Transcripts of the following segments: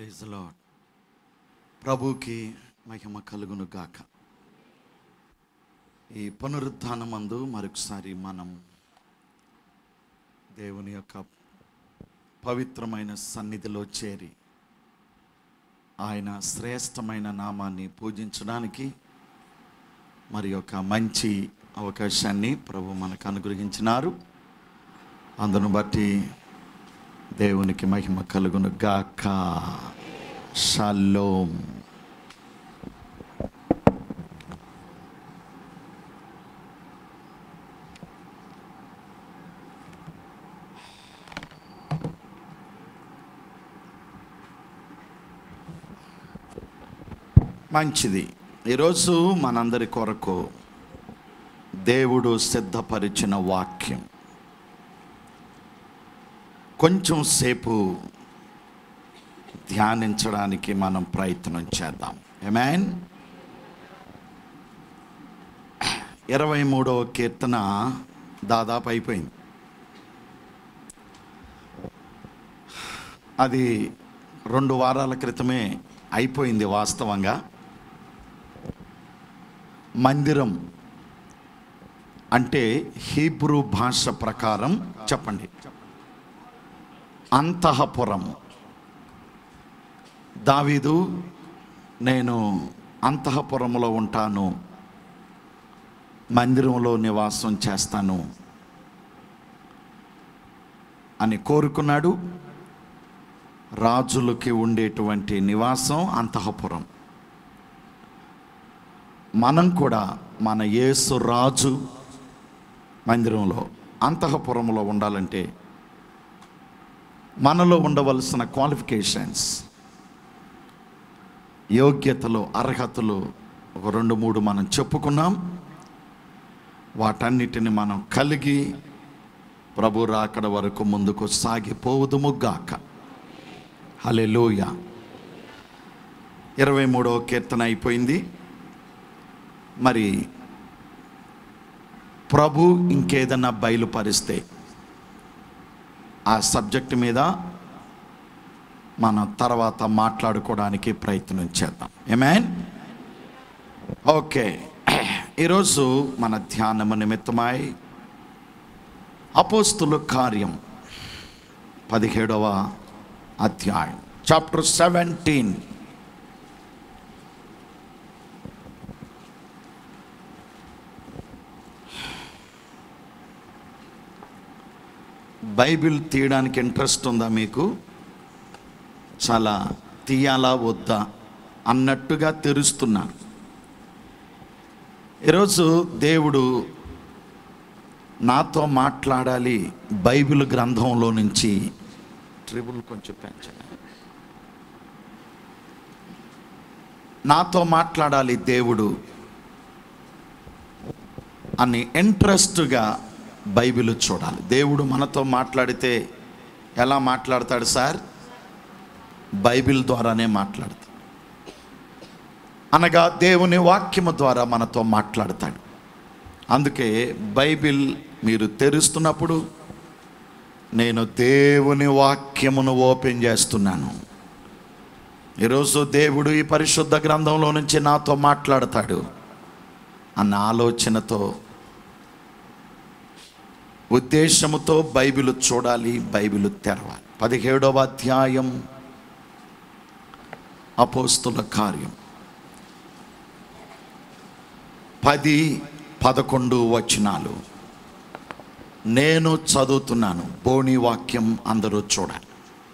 Praise lord ప్రభుకి మహిమ కలుగును గాక ఈ పునరుద్ధానమందు మరొకసారి మనం దేవుని యొక్క పవిత్రమైన సన్నిధిలో చేరి ఆయన శ్రేష్టమైన నామాన్ని పూజించడానికి మరి ఒక మంచి అవకాశాన్ని ప్రభు మనకు అనుగ్రహించినారు అందును బట్టి దేవునికి మహిమ కలుగును గాక షలోం మంచిది ఈరోజు మనందరి కొరకు దేవుడు సిద్ధపరిచిన వాక్యం కొంచెం సేపు ధ్యానించడానికి మనం ప్రయత్నం చేద్దాం ఏమైన్ ఇరవై మూడవ కీర్తన దాదాపు అయిపోయింది అది రెండు వారాల క్రితమే అయిపోయింది వాస్తవంగా మందిరం అంటే హీబ్రూ భాష ప్రకారం చెప్పండి అంతఃపురం దావీదు నేను అంతఃపురంలో ఉంటాను మందిరంలో నివాసం చేస్తాను అని కోరుకున్నాడు రాజులకి ఉండేటువంటి నివాసం అంతఃపురం మనం కూడా మన యేసు రాజు మందిరంలో అంతఃపురంలో ఉండాలంటే మనలో ఉండవలసిన క్వాలిఫికేషన్స్ యోగ్యతలు అర్హతలు ఒక రెండు మూడు మనం చెప్పుకున్నాం వాటన్నిటిని మనం కలిగి ప్రభు రాకడ వరకు ముందుకు సాగిపోవుదుము గాక హలెలూయ ఇరవై మూడవ కీర్తన అయిపోయింది మరి ప్రభు ఇంకేదన్నా బయలుపరిస్తే ఆ సబ్జెక్ట్ మీద మనం తర్వాత మాట్లాడుకోవడానికి ప్రయత్నం చేద్దాం ఏమేన్ ఓకే ఈరోజు మన ధ్యానము నిమిత్తమై అపోస్తుల కార్యం పదిహేడవ అధ్యాయం చాప్టర్ సెవెంటీన్ బైబిల్ తీయడానికి ఇంట్రెస్ట్ ఉందా మీకు చాలా తీయాలా వద్దా అన్నట్టుగా తెరుస్తున్నారు ఈరోజు దేవుడు నాతో మాట్లాడాలి బైబిల్ గ్రంథంలో నుంచి ట్రిబుల్ కొంచెం పెంచండి నాతో మాట్లాడాలి దేవుడు అని ఇంట్రెస్ట్గా బైబిల్ చూడాలి దేవుడు మనతో మాట్లాడితే ఎలా మాట్లాడతాడు సార్ బైబిల్ ద్వారానే మాట్లాడతాడు అనగా దేవుని వాక్యము ద్వారా మనతో మాట్లాడతాడు అందుకే బైబిల్ మీరు తెరుస్తున్నప్పుడు నేను దేవుని వాక్యమును ఓపెన్ చేస్తున్నాను ఈరోజు దేవుడు ఈ పరిశుద్ధ గ్రంథంలో నుంచి నాతో మాట్లాడతాడు అన్న ఆలోచనతో ఉద్దేశముతో బైబిల్ చూడాలి బైబిల్ తెరవాలి పదిహేడవ అధ్యాయం అపోస్తుల కార్యం పది పదకొండు వచనాలు నేను చదువుతున్నాను బోణి వాక్యం అందరూ చూడాలి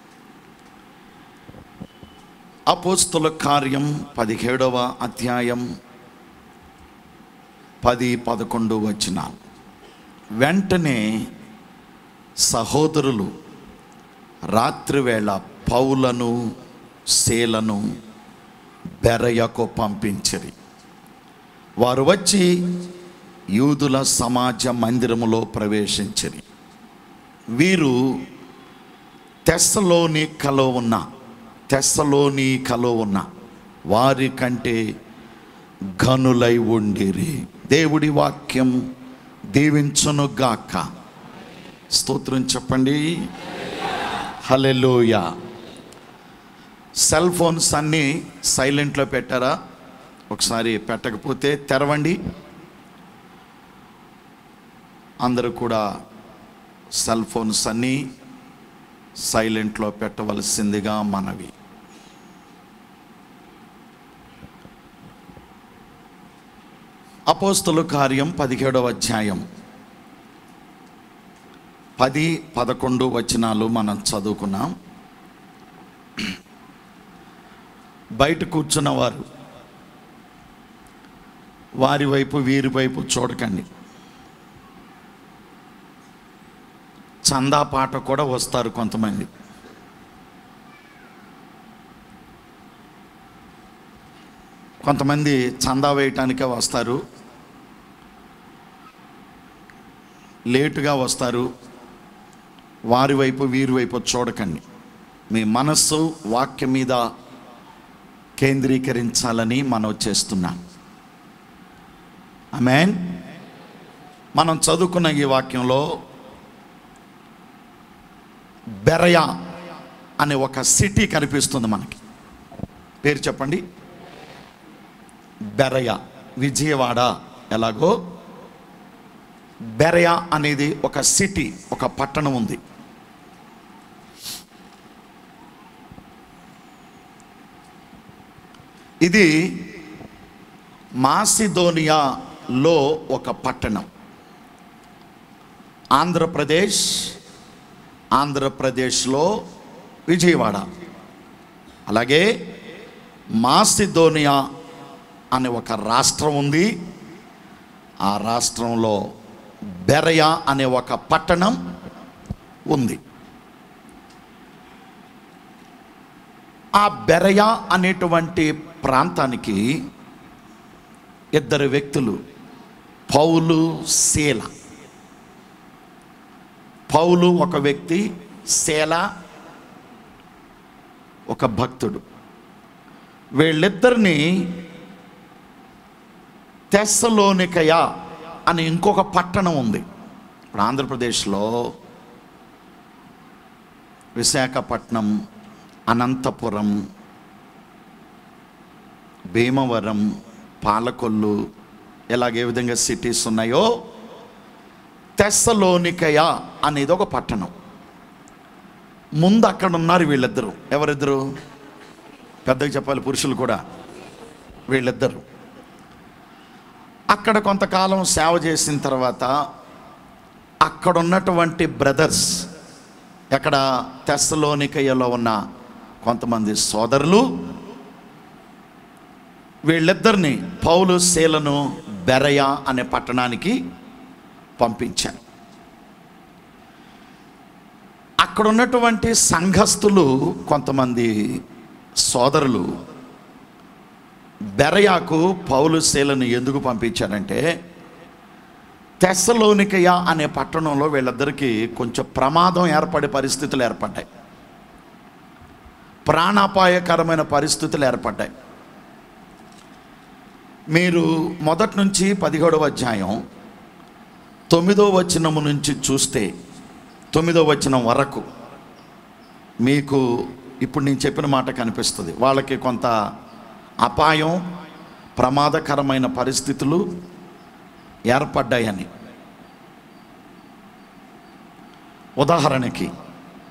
అపోస్తుల కార్యం పదిహేడవ అధ్యాయం పది పదకొండు వచనాలు వెంటనే సహోదరులు రాత్రివేళ పౌలను శీలను బెరయకు పంపించిరి వారు వచ్చి యూదుల సమాజ మందిరములో ప్రవేశించిరి వీరు తెస్సలోని కలో ఉన్న తెస్సలోని కలో ఉన్న వారి కంటే ఘనులై ఉండిరి దేవుడి వాక్యం దీవించును గాక స్తోత్రం చెప్పండి హలెలోయ సెల్ ఫోన్స్ అన్నీ సైలెంట్లో పెట్టారా ఒకసారి పెట్టకపోతే తెరవండి అందరూ కూడా సెల్ ఫోన్స్ అన్నీ సైలెంట్లో పెట్టవలసిందిగా మనవి అపోస్తుల కార్యం పదిహేడవ అధ్యాయం పది పదకొండు వచనాలు మనం చదువుకున్నాం బయట కూర్చున్న వారు వారి వైపు వీరి వైపు చూడకండి చందా పాట కూడా వస్తారు కొంతమంది కొంతమంది చందా వేయటానికే వస్తారు లేటుగా వస్తారు వారి వైపు వీరి వైపు చూడకండి మీ మనస్సు వాక్యం మీద కేంద్రీకరించాలని మనం చేస్తున్నాం ఆమెన్ మనం చదువుకున్న ఈ వాక్యంలో బెరయా అనే ఒక సిటీ కనిపిస్తుంది మనకి పేరు చెప్పండి బెరయ విజయవాడ ఎలాగో బెరయ అనేది ఒక సిటీ ఒక పట్టణం ఉంది ఇది మాసిదోనియాలో ఒక పట్టణం ఆంధ్రప్రదేశ్ ఆంధ్రప్రదేశ్లో విజయవాడ అలాగే మాసిదోనియా అనే ఒక రాష్ట్రం ఉంది ఆ రాష్ట్రంలో బెరయా అనే ఒక పట్టణం ఉంది ఆ బెరయా అనేటువంటి ప్రాంతానికి ఇద్దరు వ్యక్తులు పౌలు శీల పౌలు ఒక వ్యక్తి శీల ఒక భక్తుడు వీళ్ళిద్దరిని తెస్సలోనికయ అని ఇంకొక పట్టణం ఉంది ఇప్పుడు ఆంధ్రప్రదేశ్లో విశాఖపట్నం అనంతపురం భీమవరం పాలకొల్లు ఇలాగే విధంగా సిటీస్ ఉన్నాయో తెస్సలోనికయ అనేది ఒక పట్టణం ముందు అక్కడ ఉన్నారు వీళ్ళిద్దరు ఎవరిద్దరు పెద్దగా చెప్పాలి పురుషులు కూడా వీళ్ళిద్దరు అక్కడ కొంతకాలం సేవ చేసిన తర్వాత అక్కడ ఉన్నటువంటి బ్రదర్స్ ఎక్కడ తెస్సలోనికయ్యలో ఉన్న కొంతమంది సోదరులు వీళ్ళిద్దరిని పౌలు శీలను బెరయ అనే పట్టణానికి పంపించారు అక్కడ ఉన్నటువంటి సంఘస్థులు కొంతమంది సోదరులు బెరయాకు పౌలు శీలను ఎందుకు పంపించారంటే తెస్సలోనికయ అనే పట్టణంలో వీళ్ళిద్దరికీ కొంచెం ప్రమాదం ఏర్పడే పరిస్థితులు ఏర్పడ్డాయి ప్రాణాపాయకరమైన పరిస్థితులు ఏర్పడ్డాయి మీరు మొదటి నుంచి పదిహేడవ అధ్యాయం తొమ్మిదో వచనము నుంచి చూస్తే తొమ్మిదో వచనం వరకు మీకు ఇప్పుడు నేను చెప్పిన మాట కనిపిస్తుంది వాళ్ళకి కొంత అపాయం ప్రమాదకరమైన పరిస్థితులు ఏర్పడ్డాయని ఉదాహరణకి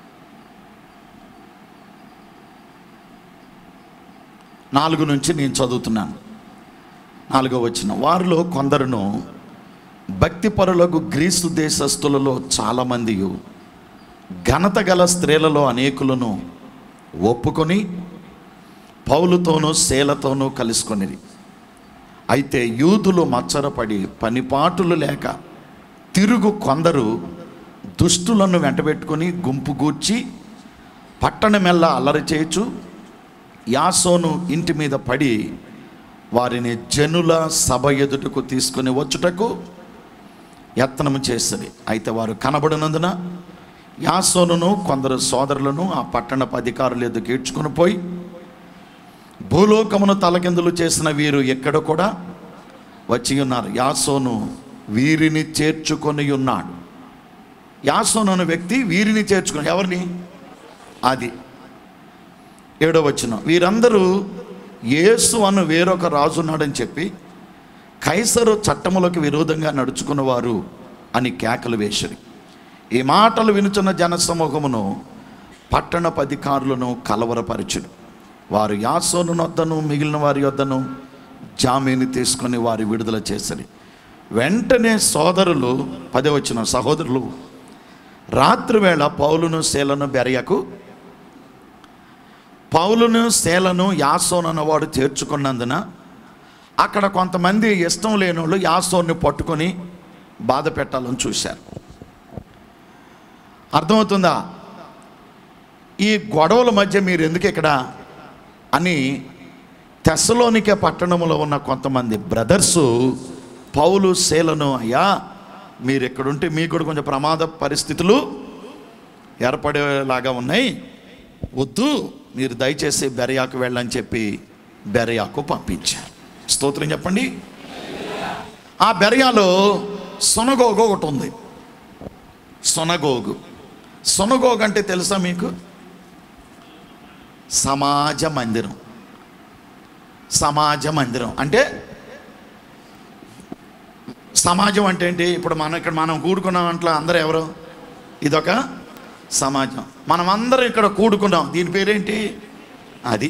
నాలుగు నుంచి నేను చదువుతున్నాను నాలుగో వచ్చిన వారిలో కొందరును భక్తిపరులకు గ్రీసు దేశస్థులలో చాలామంది ఘనత గల స్త్రీలలో అనేకులను ఒప్పుకొని పౌలుతోనూ శీలతోనూ కలుసుకొనిది అయితే యూదులు మచ్చరపడి పనిపాటులు లేక తిరుగు కొందరు దుష్టులను వెంటబెట్టుకొని గుంపు గూర్చి పట్టణమెల్లా అల్లరి చేయుచు యాసోను ఇంటి మీద పడి వారిని జనుల సభ ఎదుటకు తీసుకుని వచ్చుటకు యత్నము చేస్తుంది అయితే వారు కనబడినందున యాసోనును కొందరు సోదరులను ఆ పట్టణపు అధికారులు ఎదుకు ఈడ్చుకుని పోయి భూలోకమును తలకిందులు చేసిన వీరు ఎక్కడ కూడా వచ్చి ఉన్నారు యాసోను వీరిని చేర్చుకొని ఉన్నాడు యాసోను అనే వ్యక్తి వీరిని చేర్చుకుని ఎవరిని అది ఏడో వచ్చిన వీరందరూ యేసు అను వేరొక రాజు ఉన్నాడని చెప్పి కైసరు చట్టములకు విరోధంగా నడుచుకున్నవారు అని కేకలు వేసిరి ఈ మాటలు వినుచున్న జనసమూహమును పట్టణపు అధికారులను కలవరపరచుడు వారు యాసోను వద్దను మిగిలిన వారి వద్దను జామీని తీసుకొని వారి విడుదల చేసరి వెంటనే సోదరులు పదే వచ్చిన సహోదరులు రాత్రివేళ పౌలును శీలను బెరయకు పౌలును శేలను యాసోను అన్నవాడు చేర్చుకున్నందున అక్కడ కొంతమంది ఇష్టం లేని వాళ్ళు యాసోన్ని పట్టుకొని బాధ పెట్టాలని చూశారు అర్థమవుతుందా ఈ గొడవల మధ్య మీరు ఎందుకు ఇక్కడ అని తెస్సలోనికే పట్టణంలో ఉన్న కొంతమంది బ్రదర్సు పౌలు శేలను అయ్యా మీరు ఎక్కడుంటే మీకు కూడా కొంచెం ప్రమాద పరిస్థితులు ఏర్పడేలాగా ఉన్నాయి వద్దు మీరు దయచేసి బెరయాకు వెళ్ళని చెప్పి బెరయాకు పంపించారు స్తోత్రం చెప్పండి ఆ బెరయాలో సొనగోగు ఒకటి ఉంది సొనగోగు సొనగోగు అంటే తెలుసా మీకు సమాజ మందిరం సమాజ మందిరం అంటే సమాజం అంటే ఏంటి ఇప్పుడు మనం ఇక్కడ మనం కూడుకున్నాం అంట్లో అందరూ ఎవరు ఇదొక సమాజం మనం అందరం ఇక్కడ కూడుకున్నాం దీని పేరేంటి అది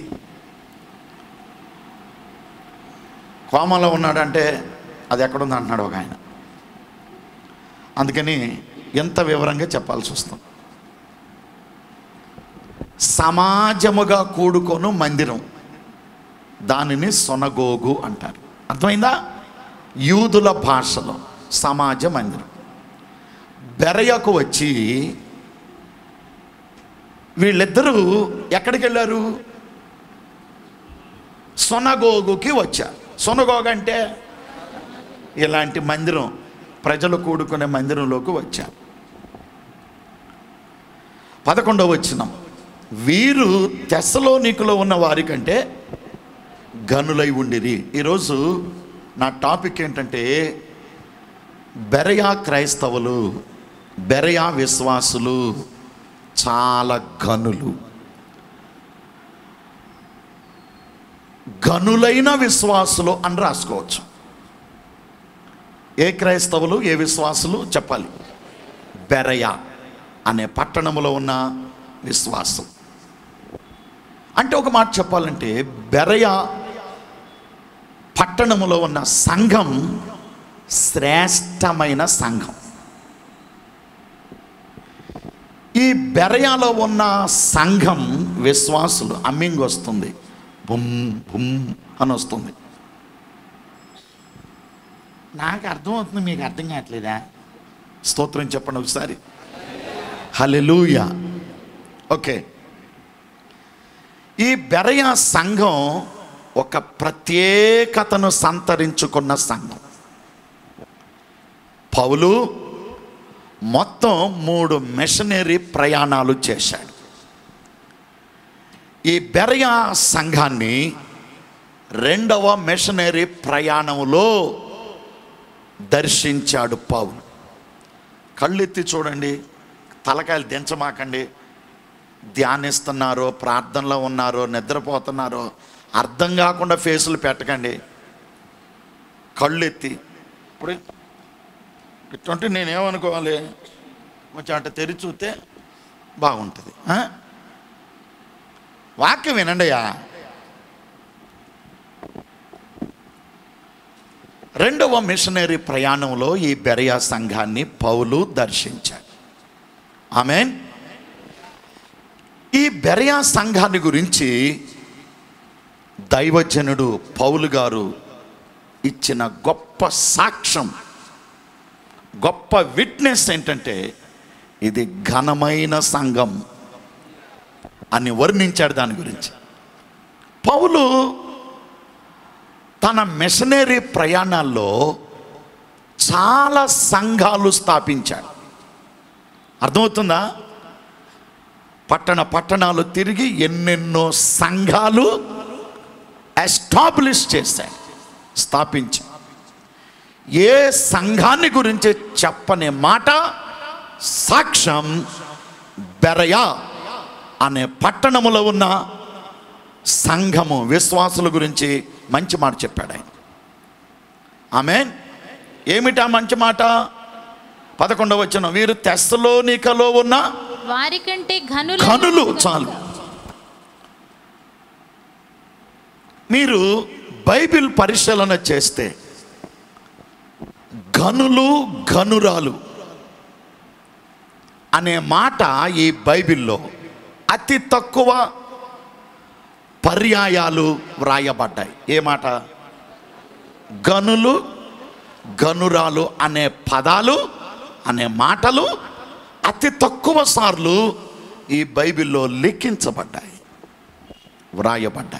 కోమలో ఉన్నాడంటే అది ఎక్కడుంది అంటున్నాడు ఒక ఆయన అందుకని ఎంత వివరంగా చెప్పాల్సి వస్తుంది సమాజముగా కూడుకొను మందిరం దానిని సొనగోగు అంటారు అర్థమైందా యూదుల భాషలో సమాజ మందిరం బెరయకు వచ్చి వీళ్ళిద్దరూ ఎక్కడికి వెళ్ళారు సొనగోగుకి వచ్చారు సొనగోగు అంటే ఇలాంటి మందిరం ప్రజలు కూడుకునే మందిరంలోకి వచ్చారు పదకొండవ వచ్చినాం వీరు తెస్సలోనికులో ఉన్న వారికంటే గనులై ఉండిరి ఈరోజు నా టాపిక్ ఏంటంటే బెరయా క్రైస్తవులు బెరయా విశ్వాసులు చాలా గనులు గనులైన విశ్వాసులు అని రాసుకోవచ్చు ఏ క్రైస్తవులు ఏ విశ్వాసులు చెప్పాలి బెరయా అనే పట్టణములో ఉన్న విశ్వాసం అంటే ఒక మాట చెప్పాలంటే బెరయా పట్టణములో ఉన్న సంఘం శ్రేష్టమైన సంఘం ఈ బెరయాలో ఉన్న సంఘం విశ్వాసులు అమ్మింగ్ వస్తుంది బుమ్ బుమ్ అని వస్తుంది నాకు అర్థమవుతుంది మీకు అర్థం కావట్లేదా స్తోత్రం చెప్పండి ఒకసారి హలెలూయా ఓకే ఈ బెరయ సంఘం ఒక ప్రత్యేకతను సంతరించుకున్న సంఘం పౌలు మొత్తం మూడు మిషనరీ ప్రయాణాలు చేశాడు ఈ బెరయ సంఘాన్ని రెండవ మిషనరీ ప్రయాణంలో దర్శించాడు పౌలు కళ్ళెత్తి చూడండి తలకాయలు దించమాకండి ధ్యానిస్తున్నారో ప్రార్థనలో ఉన్నారో నిద్రపోతున్నారో అర్థం కాకుండా ఫేసులు పెట్టకండి కళ్ళు ఎత్తి ఇప్పుడు ఇటువంటి నేనేమనుకోవాలి కొంచెం అట్ట తెరిచి చూస్తే బాగుంటుంది ఆ? వాక్యం వినండియా రెండవ మిషనరీ ప్రయాణంలో ఈ బెరయా సంఘాన్ని పౌలు దర్శించాడు ఆమెన్ ఈ బెరయా సంఘాన్ని గురించి దైవజనుడు పౌలు గారు ఇచ్చిన గొప్ప సాక్ష్యం గొప్ప విట్నెస్ ఏంటంటే ఇది ఘనమైన సంఘం అని వర్ణించాడు దాని గురించి పౌలు తన మిషనరీ ప్రయాణాల్లో చాలా సంఘాలు స్థాపించాడు అర్థమవుతుందా పట్టణ పట్టణాలు తిరిగి ఎన్నెన్నో సంఘాలు ఎస్టాబ్లిష్ చేశాడు స్థాపించి ఏ సంఘాన్ని గురించి చెప్పని మాట సాక్ష్యం బెరయా అనే పట్టణములో ఉన్న సంఘము విశ్వాసుల గురించి మంచి మాట చెప్పాడు ఆయన ఆమె ఏమిటా మంచి మాట పదకొండవ వచ్చిన వీరు తెస్సలోనికలో ఉన్న వారికంటే ఘనులు కనులు చాలు మీరు బైబిల్ పరిశీలన చేస్తే గనులు గనురాలు అనే మాట ఈ బైబిల్లో అతి తక్కువ పర్యాయాలు వ్రాయబడ్డాయి ఏ మాట గనులు గనురాలు అనే పదాలు అనే మాటలు అతి తక్కువ సార్లు ఈ బైబిల్లో లిఖించబడ్డాయి వ్రాయబడ్డాయి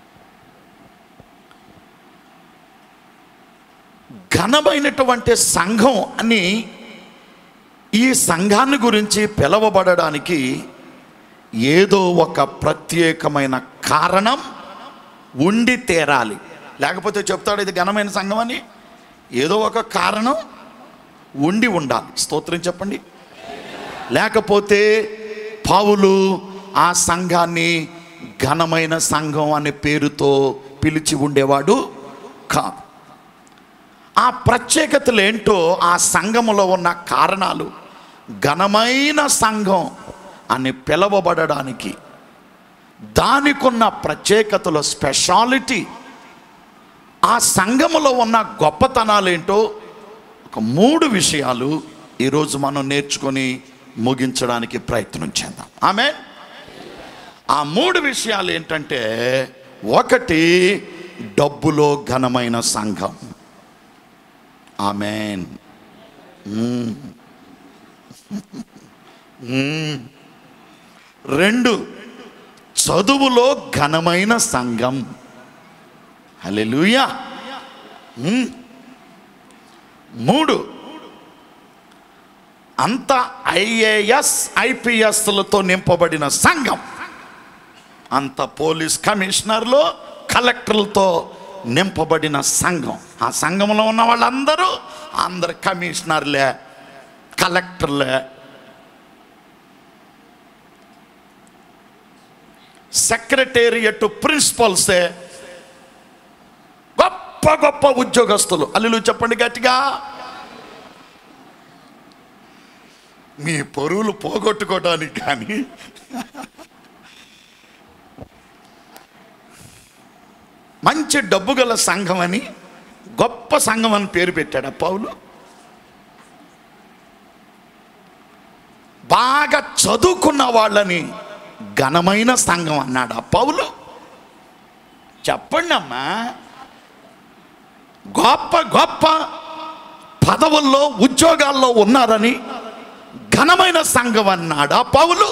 ఘనమైనటువంటి సంఘం అని ఈ సంఘాన్ని గురించి పిలవబడడానికి ఏదో ఒక ప్రత్యేకమైన కారణం ఉండి తీరాలి లేకపోతే చెప్తాడు ఇది ఘనమైన సంఘం అని ఏదో ఒక కారణం ఉండి ఉండాలి స్తోత్రం చెప్పండి లేకపోతే పావులు ఆ సంఘాన్ని ఘనమైన సంఘం అనే పేరుతో పిలిచి ఉండేవాడు కాదు ఆ ప్రత్యేకతలు ఏంటో ఆ సంఘములో ఉన్న కారణాలు ఘనమైన సంఘం అని పిలవబడడానికి దానికున్న ప్రత్యేకతల స్పెషాలిటీ ఆ సంఘములో ఉన్న గొప్పతనాలు ఏంటో ఒక మూడు విషయాలు ఈరోజు మనం నేర్చుకొని ముగించడానికి ప్రయత్నం చేద్దాం ఆమె ఆ మూడు విషయాలు ఏంటంటే ఒకటి డబ్బులో ఘనమైన సంఘం ఆమెన్ మ్మ్. మ్మ్. రెండు చదువులో ఘనమైన సంఘం హల్లెలూయా మ్మ్. మూడు అంత ఐఏఎస్ ఐపీఎస్లతో నింపబడిన సంఘం అంత పోలీస్ కమిషనర్లు కలెక్టర్లతో నింపబడిన సంఘం ఆ సంఘంలో ఉన్న వాళ్ళందరూ అందరు కమిషనర్లే కలెక్టర్లే సెక్రటేరియట్ ప్రిన్సిపల్సే గొప్ప గొప్ప ఉద్యోగస్తులు అల్లులు చెప్పండి గట్టిగా మీ పొరువులు పోగొట్టుకోవడానికి కానీ మంచి డబ్బు గల సంఘం అని గొప్ప సంఘం అని పేరు పెట్టాడు ఆ పౌలు బాగా చదువుకున్న వాళ్ళని ఘనమైన సంఘం అన్నాడు ఆ పౌలు చెప్పండి అమ్మా గొప్ప గొప్ప పదవుల్లో ఉద్యోగాల్లో ఉన్నారని ఘనమైన సంఘం అన్నాడు ఆ పౌలు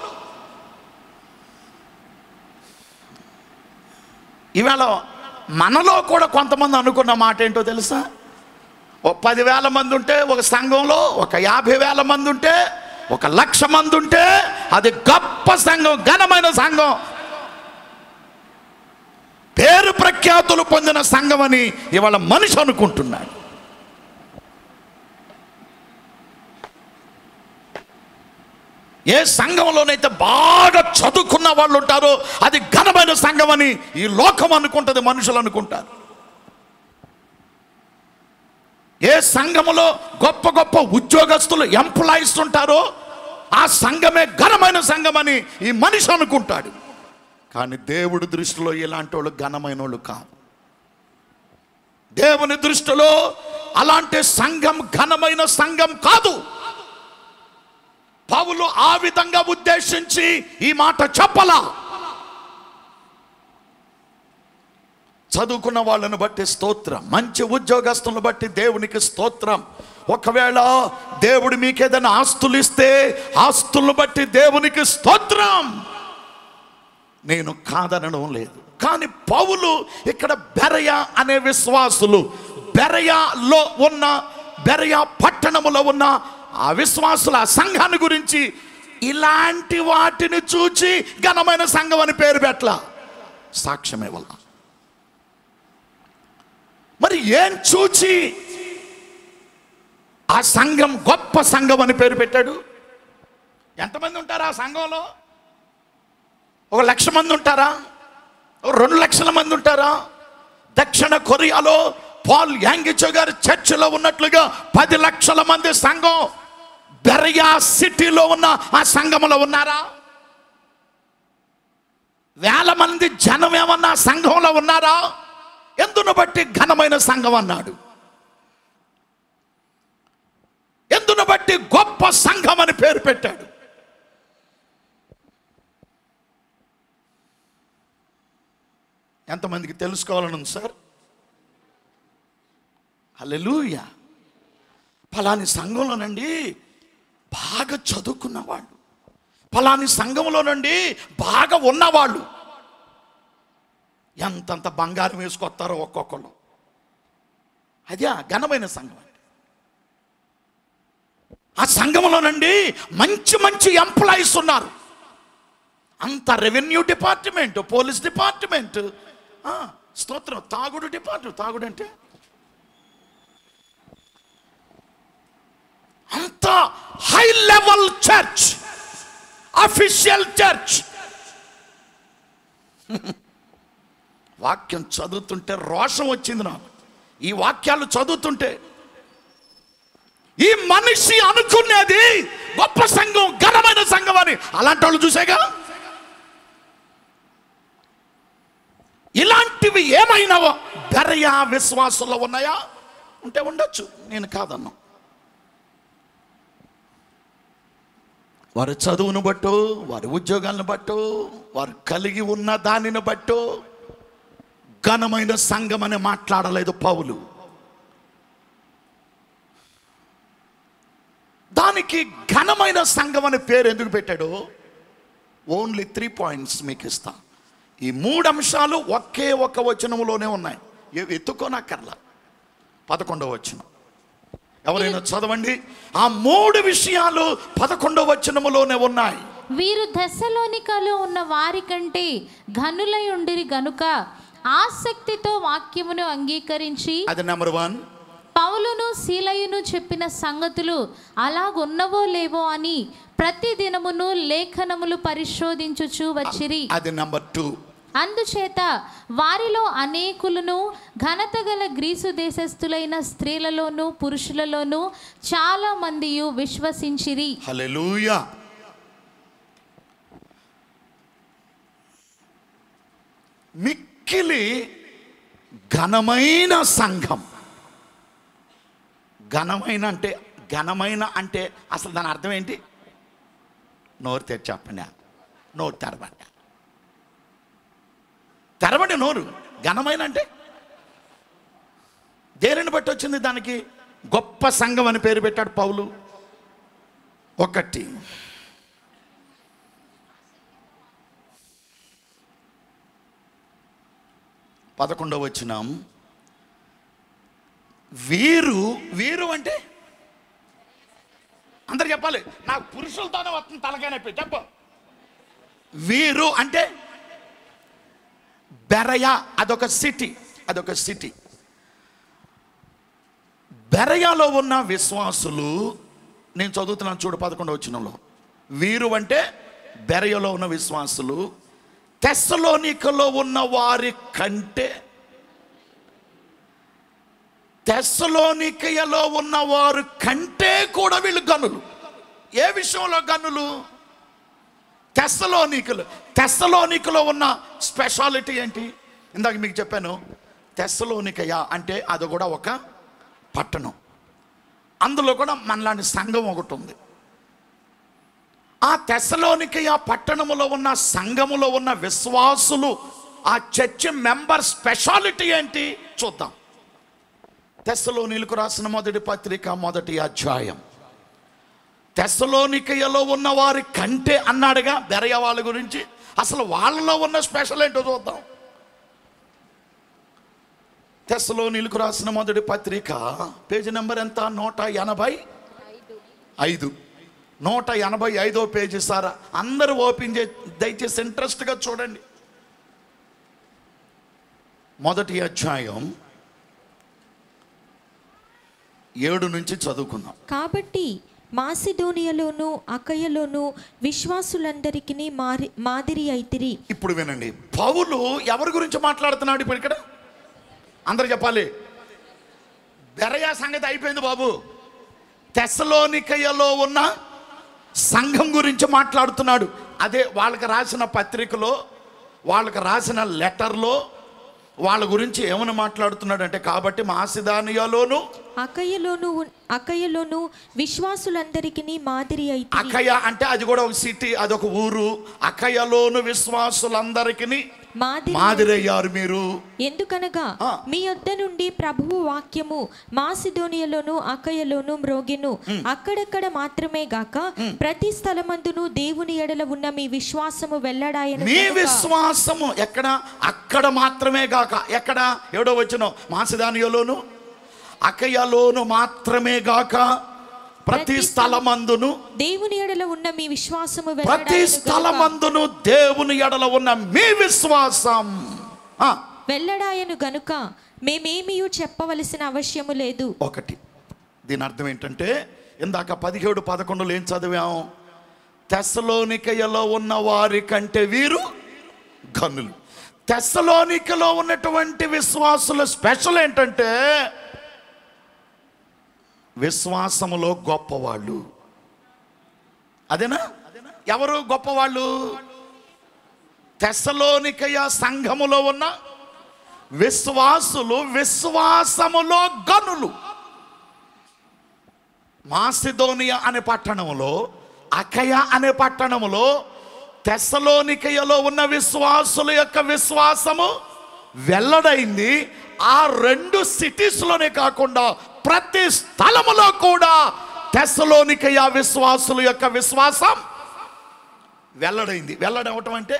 ఈవేళ మనలో కూడా కొంతమంది అనుకున్న మాట ఏంటో తెలుసా ఒక పదివేల మంది ఉంటే ఒక సంఘంలో ఒక యాభై వేల మంది ఉంటే ఒక లక్ష మంది ఉంటే అది గొప్ప సంఘం ఘనమైన సంఘం పేరు ప్రఖ్యాతులు పొందిన సంఘం అని ఇవాళ మనిషి అనుకుంటున్నాడు ఏ సంఘంలోనైతే బాగా చదువుకున్న వాళ్ళు ఉంటారో అది ఘనమైన సంఘం అని ఈ లోకం అనుకుంటుంది మనుషులు అనుకుంటారు ఏ సంఘములో గొప్ప గొప్ప ఉద్యోగస్తులు ఎంప్లాయీస్ ఉంటారో ఆ సంఘమే ఘనమైన సంఘం అని ఈ మనిషి అనుకుంటాడు కానీ దేవుడి దృష్టిలో ఇలాంటి వాళ్ళు ఘనమైన వాళ్ళు కాదు దేవుని దృష్టిలో అలాంటి సంఘం ఘనమైన సంఘం కాదు పౌలు ఆ విధంగా ఉద్దేశించి ఈ మాట చెప్పలా చదువుకున్న వాళ్ళని బట్టి స్తోత్రం మంచి ఉద్యోగస్తులను బట్టి దేవునికి స్తోత్రం ఒకవేళ దేవుడు మీకు ఏదైనా ఆస్తులు ఇస్తే ఆస్తులను బట్టి దేవునికి స్తోత్రం నేను కాదనడం లేదు కానీ పౌలు ఇక్కడ బెరయ అనే విశ్వాసులు బెరయాలో ఉన్న బెరయ పట్టణములో ఉన్న ఆ విశ్వాసుల ఆ సంఘాన్ని గురించి ఇలాంటి వాటిని చూచి ఘనమైన సంఘం అని పేరు పెట్టల సాక్ష్యమే వల్ల మరి ఏం చూచి ఆ సంఘం గొప్ప సంఘం అని పేరు పెట్టాడు ఎంతమంది ఉంటారు ఆ సంఘంలో ఒక లక్ష మంది ఉంటారా రెండు లక్షల మంది ఉంటారా దక్షిణ కొరియాలో పాల్ యాంగిచో గారి చర్చిలో ఉన్నట్లుగా పది లక్షల మంది సంఘం బెరయా సిటీలో ఉన్న ఆ సంఘంలో ఉన్నారా వేల మంది జనం ఏమన్నా సంఘంలో ఉన్నారా ఎందును బట్టి ఘనమైన సంఘం అన్నాడు ఎందును బట్టి గొప్ప సంఘం అని పేరు పెట్టాడు ఎంతమందికి తెలుసుకోవాలని ఉంది సార్ హల్లెలూయ ఫలాని సంఘంలోనండి బాగా చదువుకున్న వాళ్ళు ఫలాని సంఘంలోనండి బాగా ఉన్నవాళ్ళు ఎంతంత బంగారం వేసుకొస్తారో ఒక్కొక్కళ్ళు అదే ఘనమైన సంఘం అంటే ఆ సంఘంలోనండి మంచి మంచి ఎంప్లాయీస్ ఉన్నారు అంత రెవెన్యూ డిపార్ట్మెంట్ పోలీస్ డిపార్ట్మెంట్ ఆ, స్తోత్రం తాగుడు డిపార్ట్మెంట్ తాగుడు అంటే అంత high level church official church వాక్యం చదువుతుంటే రోషం వచ్చింది నాకు ఈ వాక్యాలు చదువుతుంటే ఈ మనిషి అనుకునేది గొప్ప సంఘం ఘనమైన సంఘం అని అలాంటి వాళ్ళు చూసేగా ఇలాంటివి ఏమైనా బెరయా విశ్వాసంలో ఉన్నాయా ఉంటే ఉండొచ్చు నేను కాదన్నా వారి చదువును బట్టు వారి ఉద్యోగాలను బట్టు వారు కలిగి ఉన్న దానిని బట్టు ఘనమైన సంఘం అని మాట్లాడలేదు పౌలు దానికి ఘనమైన సంఘం అనే పేరు ఎందుకు పెట్టాడు ఓన్లీ త్రీ పాయింట్స్ మీకు ఇస్తా ఈ మూడు అంశాలు ఒకే ఒక్క వచనములోనే ఉన్నాయి ఎ- ఎత్తుకోనక్కర్లా పదకొండవ వచనం ఎవరైనా చదవండి ఆ మూడు విషయాలు పదకొండవ వచనములోనే ఉన్నాయి వీరు దశలోనికలో ఉన్న వారి కంటే ఘనులై ఉండిరి గనుక ఆసక్తితో వాక్యమును అంగీకరించి అది నెంబర్ వన్ పౌలును శీలయును చెప్పిన సంగతులు అలాగున్నవో లేవో అని ప్రతి దినమును లేఖనములు పరిశోధించుచు వచ్చిరి అది నెంబర్ టూ అందుచేత వారిలో అనేకులను ఘనత గల గ్రీసు దేశస్థులైన స్త్రీలలోనూ పురుషులలోనూ చాలా మందియు విశ్వసించిరి హల్లెలూయా మిక్కిలి ఘనమైన సంఘం ఘనమైన అంటే ఘనమైన అంటే అసలు దాని అర్థం ఏంటి నోరు తెరిచి చెప్పండి నోరు తెరవండి తెరవండి నోరు ఘనమైన అంటే దేనిని బట్టి వచ్చింది దానికి గొప్ప సంఘం అని పేరు పెట్టాడు పౌలు ఒకటి పదకొండవ వచ్చినాం వీరు వీరు అంటే అందరు చెప్పాలి నాకు పురుషులతోనే వస్తుంది తలకాయ నొప్పి చెప్పు వీరు అంటే బెరయా అదొక సిటీ అదొక సిటీ బెరయాలో ఉన్న విశ్వాసులు నేను చదువుతున్నాను చూడు పదకొండవ వచ్చినంలో వీరు అంటే బెరయలో ఉన్న విశ్వాసులు తెస్సలోనికలో ఉన్న వారి కంటే తెస్సలోనికయలో ఉన్న వారు కంటే కూడా వీళ్ళు గనులు ఏ విషయంలో గనులు తెస్సలోనికలు తెస్సలోనికలో ఉన్న స్పెషాలిటీ ఏంటి ఇందాక మీకు చెప్పాను తెస్సలోనికయ అంటే అది కూడా ఒక పట్టణం అందులో కూడా మనలాంటి సంఘం ఒకటి ఉంది ఆ తెస్సలోనికయ పట్టణములో ఉన్న సంఘములో ఉన్న విశ్వాసులు ఆ చర్చ్ మెంబర్ స్పెషాలిటీ ఏంటి చూద్దాం తెస్సలోనిలకు రాసిన మొదటి పత్రిక మొదటి అధ్యాయం తెస్సలోనికయలో ఉన్న వారి కంటే అన్నాడుగా బెరయ వాళ్ళ గురించి అసలు వాళ్ళలో ఉన్న స్పెషల్ ఏంటో చూద్దాం తెస్సలోనిలకు రాసిన మొదటి పత్రిక పేజీ నెంబర్ ఎంత నూట ఎనభై ఐదు నూట ఎనభై ఐదో పేజీ సారా అందరూ ఓపెన్ చే దయచేసి ఇంట్రెస్ట్గా చూడండి మొదటి అధ్యాయం ఏడు నుంచి చదువుకుందాం కాబట్టి మాసిడోనియలోను అకయలోను విశ్వాసులందరికీ మారి మాదిరి అయితిరి ఇప్పుడు వినండి పౌలు ఎవరి గురించి మాట్లాడుతున్నాడు ఇప్పుడు ఇక్కడ అందరు చెప్పాలి బెరయా సంగతి అయిపోయింది బాబు తెసలోనికయలో ఉన్న సంఘం గురించి మాట్లాడుతున్నాడు అదే వాళ్ళకి రాసిన పత్రికలో వాళ్ళకి రాసిన లెటర్లో వాళ్ళ గురించి ఏమని మాట్లాడుతున్నాడు అంటే కాబట్టి మాసిదానియాలోను అకయలోను ఉన్- అకయలోను విశ్వాసులందరికీ మాదిరి అయితిరి అకయ అంటే అది కూడా ఒక సిటీ అదొక ఊరు అకయలోను విశ్వాసులందరికీ మాదిరి మాదిరయ్యారు మీరు ఎందుకనగా ఆ. మీ యొద్ద నుండి ప్రభువు వాక్యము మాసిదోనియలోను అకయలోను మ్రోగెను అక్కడక్కడ మాత్రమే గాక ప్రతి స్థలమందును దేవుని ఎడల ఉన్న మీ విశ్వాసము వెల్లడాయను మీ కనుక విశ్వాసము ఎక్కడ అక్కడ మాత్రమే గాక ఎక్కడ ఏడో వచ్చిన మాసిదానియలోను అకయలోను మాత్రమే గాక ప్రతి ప్రతి స్థలమందును దేవుని ఎడల ఉన్న మీ విశ్వాసము ప్రతి వెల్లడాయను గనుక- స్థలమందును దేవుని ఎడల ఉన్న మీ విశ్వాసం ఆ, వెల్లడాయను గనుక మేమేమియూ చెప్పవలసిన అవశ్యము లేదు ఒకటి దీని అర్థం ఏంటంటే ఇందాక పదిహేడు పదకొండులో ఏం చదివాం తెస్సలోనికయలో ఉన్న వారి కంటే వీరు గనులు తెస్సలోనికలో ఉన్నటువంటి విశ్వాసుల స్పెషల్ ఏంటంటే విశ్వాసములో గొప్పవాళ్ళు అదేనా ఎవరు గొప్పవాళ్ళు తెస్సలోనికయ సంఘములో ఉన్న విశ్వాసులు విశ్వాసములో గనులు మాసిదోనియా అనే పట్టణంలో అకయ అనే పట్టణంలో తెస్సలోనికయలో ఉన్న విశ్వాసుల యొక్క విశ్వాసము వెల్లడైంది ఆ రెండు సిటీస్లోనే కాకుండా ప్రతి స్థలములో కూడా తెస్సలోనికయ విశ్వాసుల యొక్క విశ్వాసం వెల్లడైంది వెల్లడవటం అంటే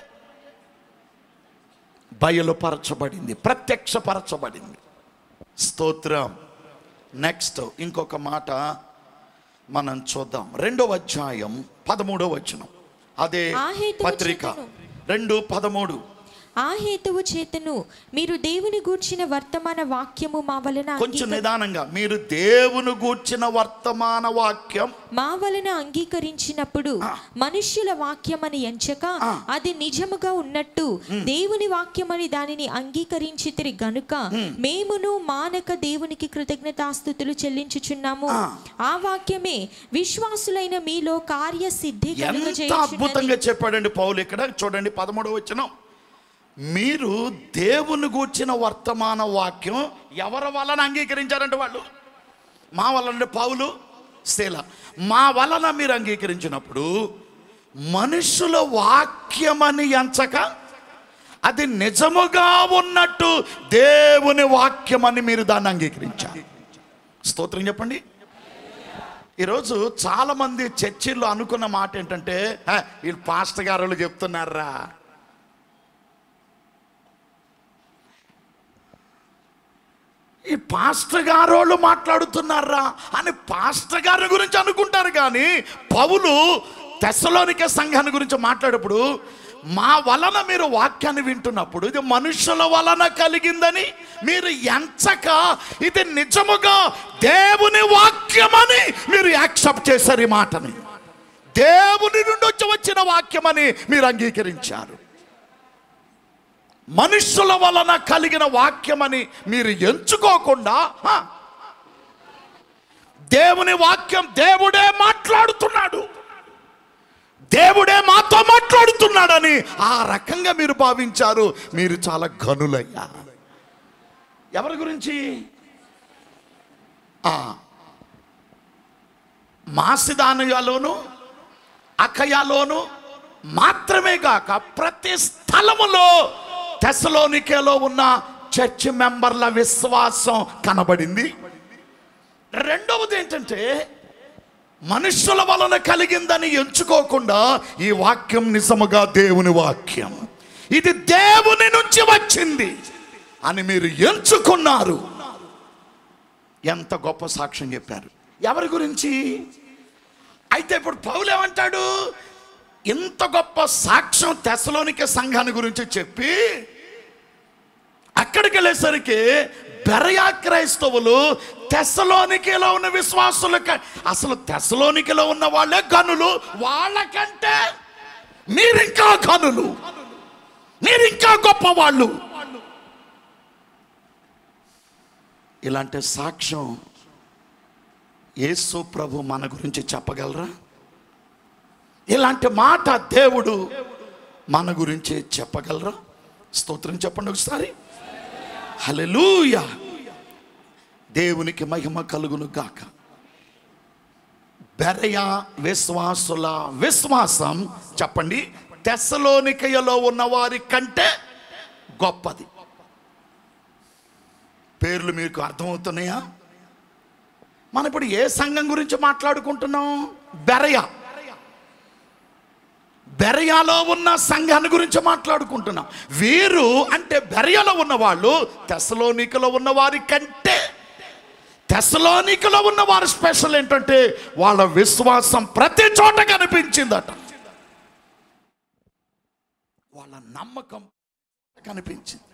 బయలుపరచబడింది ప్రత్యక్షపరచబడింది స్తోత్రం నెక్స్ట్ ఇంకొక మాట మనం చూద్దాం రెండవ అధ్యాయం పదమూడవ వచనం అదే ఆ హేతువు పత్రిక చేతను. రెండు పదమూడు ఆ హేతువు చేతను మీరు దేవుని గూర్చిన వర్తమాన వాక్యము మా వలన కొంచెం అంగీక- నిదానంగా మీరు దేవుని గూర్చిన వర్తమాన వాక్యం మా వలన అంగీకరించినప్పుడు మనుష్యుల వాక్యమని ఎంచక ఆ. అది నిజముగా ఉన్నట్టు దేవుని వాక్యమని దానిని అంగీకరించి గనుక మేమును మానక దేవునికి కృతజ్ఞతాస్థుతులు చెల్లించుచున్నాము ఆ. ఆ వాక్యమే విశ్వాసులైన మీలో కార్యసిద్ధి ఎంత కలుగజేయుచున్నది. అద్భుతంగా చెప్పాడండి పౌలు ఇక్కడ చూడండి పదమూడవ వచనం మీరు దేవుని గూర్చిన వర్తమాన వాక్యం ఎవరి వలన అంగీకరించారంటే వాళ్ళు మా వలన పౌలు శీల మా వలన మీరు అంగీకరించినప్పుడు మనుషుల వాక్యమని ఎంచక అది నిజముగా ఉన్నట్టు దేవుని వాక్యమని మీరు దాన్ని అంగీకరించారు స్తోత్రం చెప్పండి ఈరోజు చాలా మంది చర్చిల్లో అనుకున్న మాట ఏంటంటే "హ, వీళ్ళు పాస్టర్ గారు వాళ్ళు చెప్తున్నారా ఈ పాస్టర్ గారు వాళ్ళు మాట్లాడుతున్నారా అని పాస్టర్ గారి గురించి అనుకుంటారు కానీ పౌలు తెసలోనిక సంఘాన్ని గురించి మాట్లాడేప్పుడు మా వలన మీరు వాక్యాన్ని వింటున్నప్పుడు ఇది మనుషుల వలన కలిగిందని మీరు ఎంచక ఇది నిజముగా దేవుని వాక్యమని మీరు యాక్సెప్ట్ చేశారు ఈ మాటని దేవుని నుండి వచ్చి వచ్చిన వాక్యమని మీరు అంగీకరించారు మనుషుల వలన కలిగిన వాక్యమని మీరు ఎంచుకోకుండా హ, దేవుని వాక్యం దేవుడే మాట్లాడుతున్నాడు దేవుడే మాతో మాట్లాడుతున్నాడని ఆ రకంగా మీరు భావించారు మీరు చాలా గనులయ్యా ఎవరి గురించి ఆ మాసిదానయాలోను అకయాలోను మాత్రమే కాక ప్రతి స్థలములో తెసలోనికేలో ఉన్న చర్చ్ మెంబర్ల విశ్వాసం కనబడింది రెండవది ఏంటంటే మనుషుల వలన కలిగిందని ఎంచుకోకుండా ఈ వాక్యం నిజముగా దేవుని వాక్యం ఇది దేవుని నుంచి వచ్చింది అని మీరు ఎంచుకున్నారు ఎంత గొప్ప సాక్ష్యం చెప్పారు ఎవరి గురించి అయితే ఇప్పుడు పౌలు ఏమంటాడు ఇంత గొప్ప సాక్ష్యం తెసలోనిక సంఘాన్ని గురించి చెప్పి అక్కడికి వెళ్ళేసరికి బెరయా క్రైస్తవులు తెసలోనికిలో ఉన్న విశ్వాసుల క- అసలు తెసలోనికిలో ఉన్న వాళ్ళే గనులు వాళ్ళకంటే మీరింకా గనులు మీరింకా గొప్పవాళ్ళు ఇలాంటి సాక్ష్యం యేసు ప్రభు మన గురించి చెప్పగలరా ఇలాంటి మాట దేవుడు మన గురించి చెప్పగలరా స్తోత్రం చెప్పండి ఒకసారి హల్లెలూయా దేవునికి మహిమ కలుగును గాక బెరయ విశ్వాసుల విశ్వాసం చెప్పండి తెస్సలోనికయలో ఉన్న వారి కంటే గొప్పది పేర్లు మీకు అర్థమవుతున్నాయా మనం ఇప్పుడు ఏ సంఘం గురించి మాట్లాడుకుంటున్నాం బెరయ బెరయాలో ఉన్న సంఘాన్ని గురించి మాట్లాడుకుంటున్నాం వీరు అంటే బెరయాలో ఉన్న వాళ్ళు తెసలోనికలో ఉన్న వారి కంటే తెసలోనికలో ఉన్న వారి స్పెషల్ ఏంటంటే వాళ్ళ విశ్వాసం ప్రతి చోట కనిపించిందట వాళ్ళ నమ్మకం కనిపించింది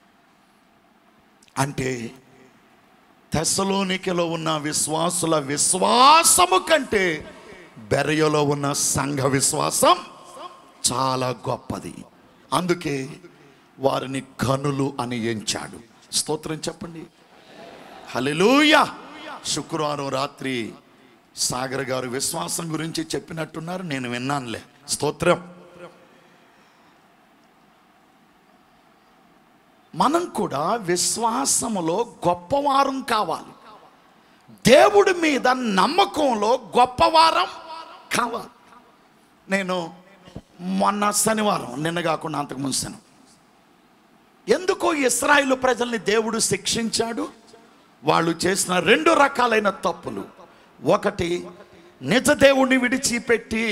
అంటే తెసలోనికలో ఉన్న విశ్వాసుల విశ్వాసము కంటే బెరయలో ఉన్న సంఘ విశ్వాసం చాలా గొప్పది అందుకే వారిని కనులు అని ఎంచాడు స్తోత్రం చెప్పండి హల్లెలూయా శుక్రవారం రాత్రి సాగర్ గారు విశ్వాసం గురించి చెప్పినట్టున్నారు నేను విన్నానులే స్తోత్రం మనం కూడా విశ్వాసములో గొప్పవారం కావాలి దేవుడి మీద నమ్మకంలో గొప్పవారం కావాలి నేను మొన్న శనివారం నిన్న కాకుండా అంతకుముందు శని ఎందుకో ఇస్రాయిల్ ప్రజల్ని దేవుడు శిక్షించాడు వాళ్ళు చేసిన రెండు రకాలైన తప్పులు ఒకటి నిజ దేవుణ్ణి విడిచిపెట్టి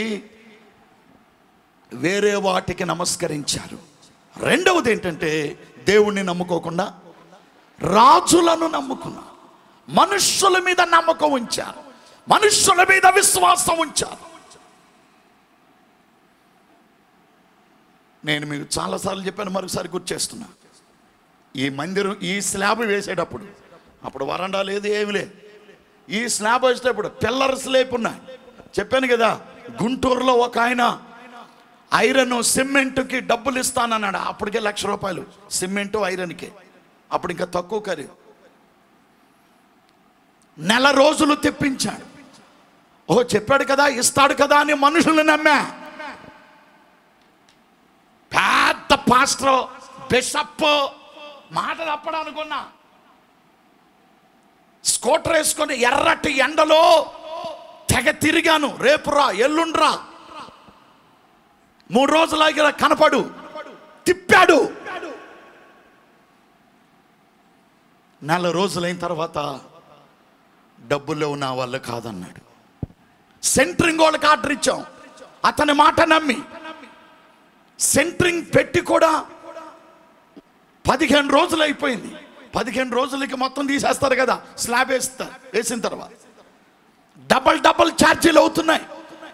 వేరే వాటికి నమస్కరించారు రెండవది ఏంటంటే దేవుణ్ణి నమ్ముకోకుండా రాజులను నమ్ముకున్నారు మనుష్యుల మీద నమ్మకం ఉంచారు మనుష్యుల మీద విశ్వాసం ఉంచారు నేను మీకు చాలాసార్లు చెప్పాను మరొకసారి గుర్తు చేస్తున్నా ఈ మందిరం ఈ స్లాబ్ వేసేటప్పుడు అప్పుడు వరండా లేదు ఏమి లేదు ఈ స్లాబ్ వేసేటప్పుడు పిల్లర్స్ లేపున్నాయి చెప్పాను కదా గుంటూరులో ఒక ఆయన ఐరన్ సిమెంట్కి డబ్బులు ఇస్తానన్నాడు అప్పటికే లక్ష రూపాయలు సిమెంటు ఐరన్కి అప్పుడు ఇంకా తక్కువ ఖరీదు నెల రోజులు తెప్పించాడు ఓ చెప్పాడు కదా ఇస్తాడు కదా అని మనుషులు నమ్మా పెద్ద పాస్టర్ బిషప్ మాట తప్పడనుకున్నా స్కూటర్ వేసుకొని ఎర్రటి ఎండలో తెగ తిరిగాను రేపు రా ఎల్లుండ్రా మూడు రోజులు ఆగిన కనపడు తిప్పాడు నెల రోజులైన తర్వాత డబ్బుల్లో ఉన్న వాళ్ళు కాదన్నాడు సెంట్రింగ్ వాళ్ళకి ఆర్డర్ ఇచ్చాం అతని మాట నమ్మి సెంట్రింగ్ పెట్టి కూడా పదిహేను రోజులు అయిపోయింది పదిహేను రోజులకి మొత్తం తీసేస్తారు కదా స్లాబ్ వేస్తారు వేసిన తర్వాత డబల్ డబల్ ఛార్జీలు అవుతున్నాయి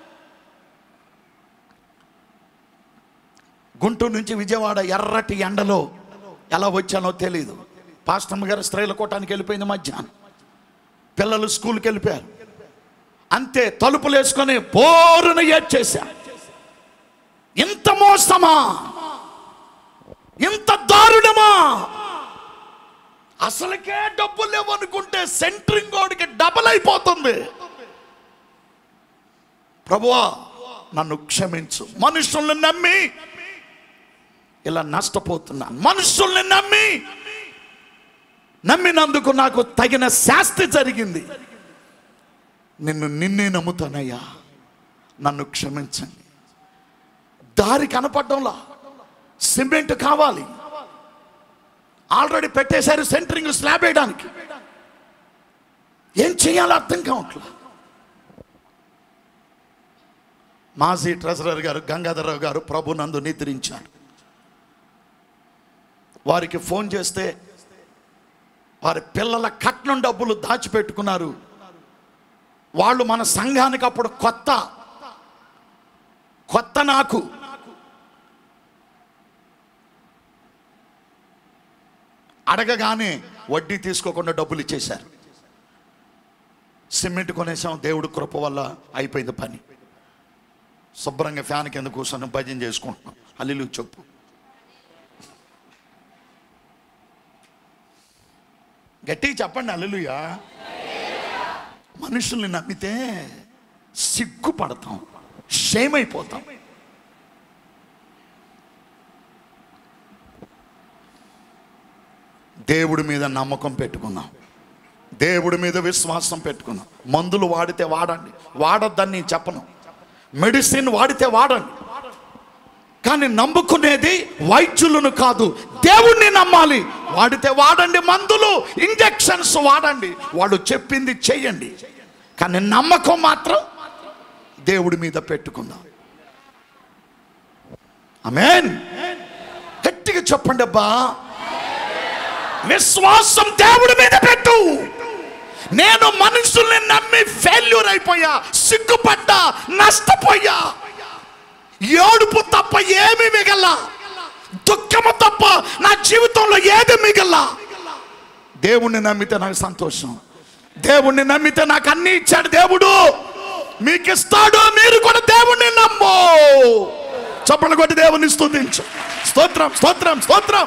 గుంటూరు నుంచి విజయవాడ ఎర్రటి ఎండలో ఎలా వచ్చానో తెలియదు పాస్టమ్మ గారు స్త్రీల కోటానికి వెళ్ళిపోయింది మధ్యాహ్నం పిల్లలు స్కూల్కి వెళ్ళిపోయారు అంతే తలుపులు వేసుకొని బోరున ఏడ్చేశా ఇంత మోసమా ఇంత దారుణమా అసలుకే డబ్బులు లేవనుకుంటే సెంట్రింగ్ గోడికి డబల్ అయిపోతుంది ప్రభువా నన్ను క్షమించు మనుషుల్ని నమ్మి ఇలా నష్టపోతున్నాను మనుషుల్ని నమ్మి నమ్మినందుకు నాకు తగిన శాస్తి జరిగింది నిన్ను నిన్నే నమ్ముతానయ్యా నన్ను క్షమించండి దారి కనపడడంలా సిమెంట్ కావాలి ఆల్రెడీ పెట్టేశారు సెంటరింగ్ స్లాబ్ వేయడానికి ఏం చేయాలో అర్థం కావట్లా మాజీ ట్రెజరర్ గారు గంగాధరరావు గారు ప్రభు నందు నిద్రించారు వారికి ఫోన్ చేస్తే వారి పిల్లల కట్నం డబ్బులు దాచిపెట్టుకున్నారు వాళ్ళు మన సంఘానికి అప్పుడు కొత్త కొత్త నాకు అడగగానే వడ్డీ తీసుకోకుండా డబ్బులు ఇచ్చేశారు సిమెంట్ కొనేసాం దేవుడు కృప వల్ల అయిపోయింది పని శుభ్రంగా ఫ్యాన్ కింద కూర్చొని భజన చేసుకుంటున్నాం అల్లిలు చెప్పు గట్టిగా చెప్పండి అల్లులుయా మనుషుల్ని నమ్మితే సిగ్గుపడతాం షేమ్ అయిపోతాం దేవుడి మీద నమ్మకం పెట్టుకుందాం దేవుడి మీద విశ్వాసం పెట్టుకుందాం మందులు వాడితే వాడండి వాడొద్దని నేను చెప్పను మెడిసిన్ వాడితే వాడండి కానీ నమ్ముకునేది వైద్యులను కాదు దేవుణ్ణి నమ్మాలి వాడితే వాడండి మందులు ఇంజెక్షన్స్ వాడండి వాడు చెప్పింది చెయ్యండి కానీ నమ్మకం మాత్రం దేవుడి మీద పెట్టుకుందాం ఆమేన్ గట్టిగా చెప్పండి అబ్బా విశ్వాసం దేవుడి మీద పెట్టు నేను మనుషుల్ని నమ్మి ఫెయిల్యూర్ అయిపోయా సిగ్గుపడ్డా నష్టపోయా ఏడుపు తప్ప ఏమి మిగల దుఃఖము తప్ప నా జీవితంలో ఏది మిగల దేవుణ్ణి నమ్మితే నాకు సంతోషం దేవుణ్ణి నమ్మితే నాకు అన్ని ఇచ్చాడు దేవుడు మీకు ఇస్తాడు మీరు కూడా దేవుణ్ణి నమ్ము చప్పలు కొట్టి దేవుని స్తుతించు స్తోత్రం స్తోత్రం స్తోత్రం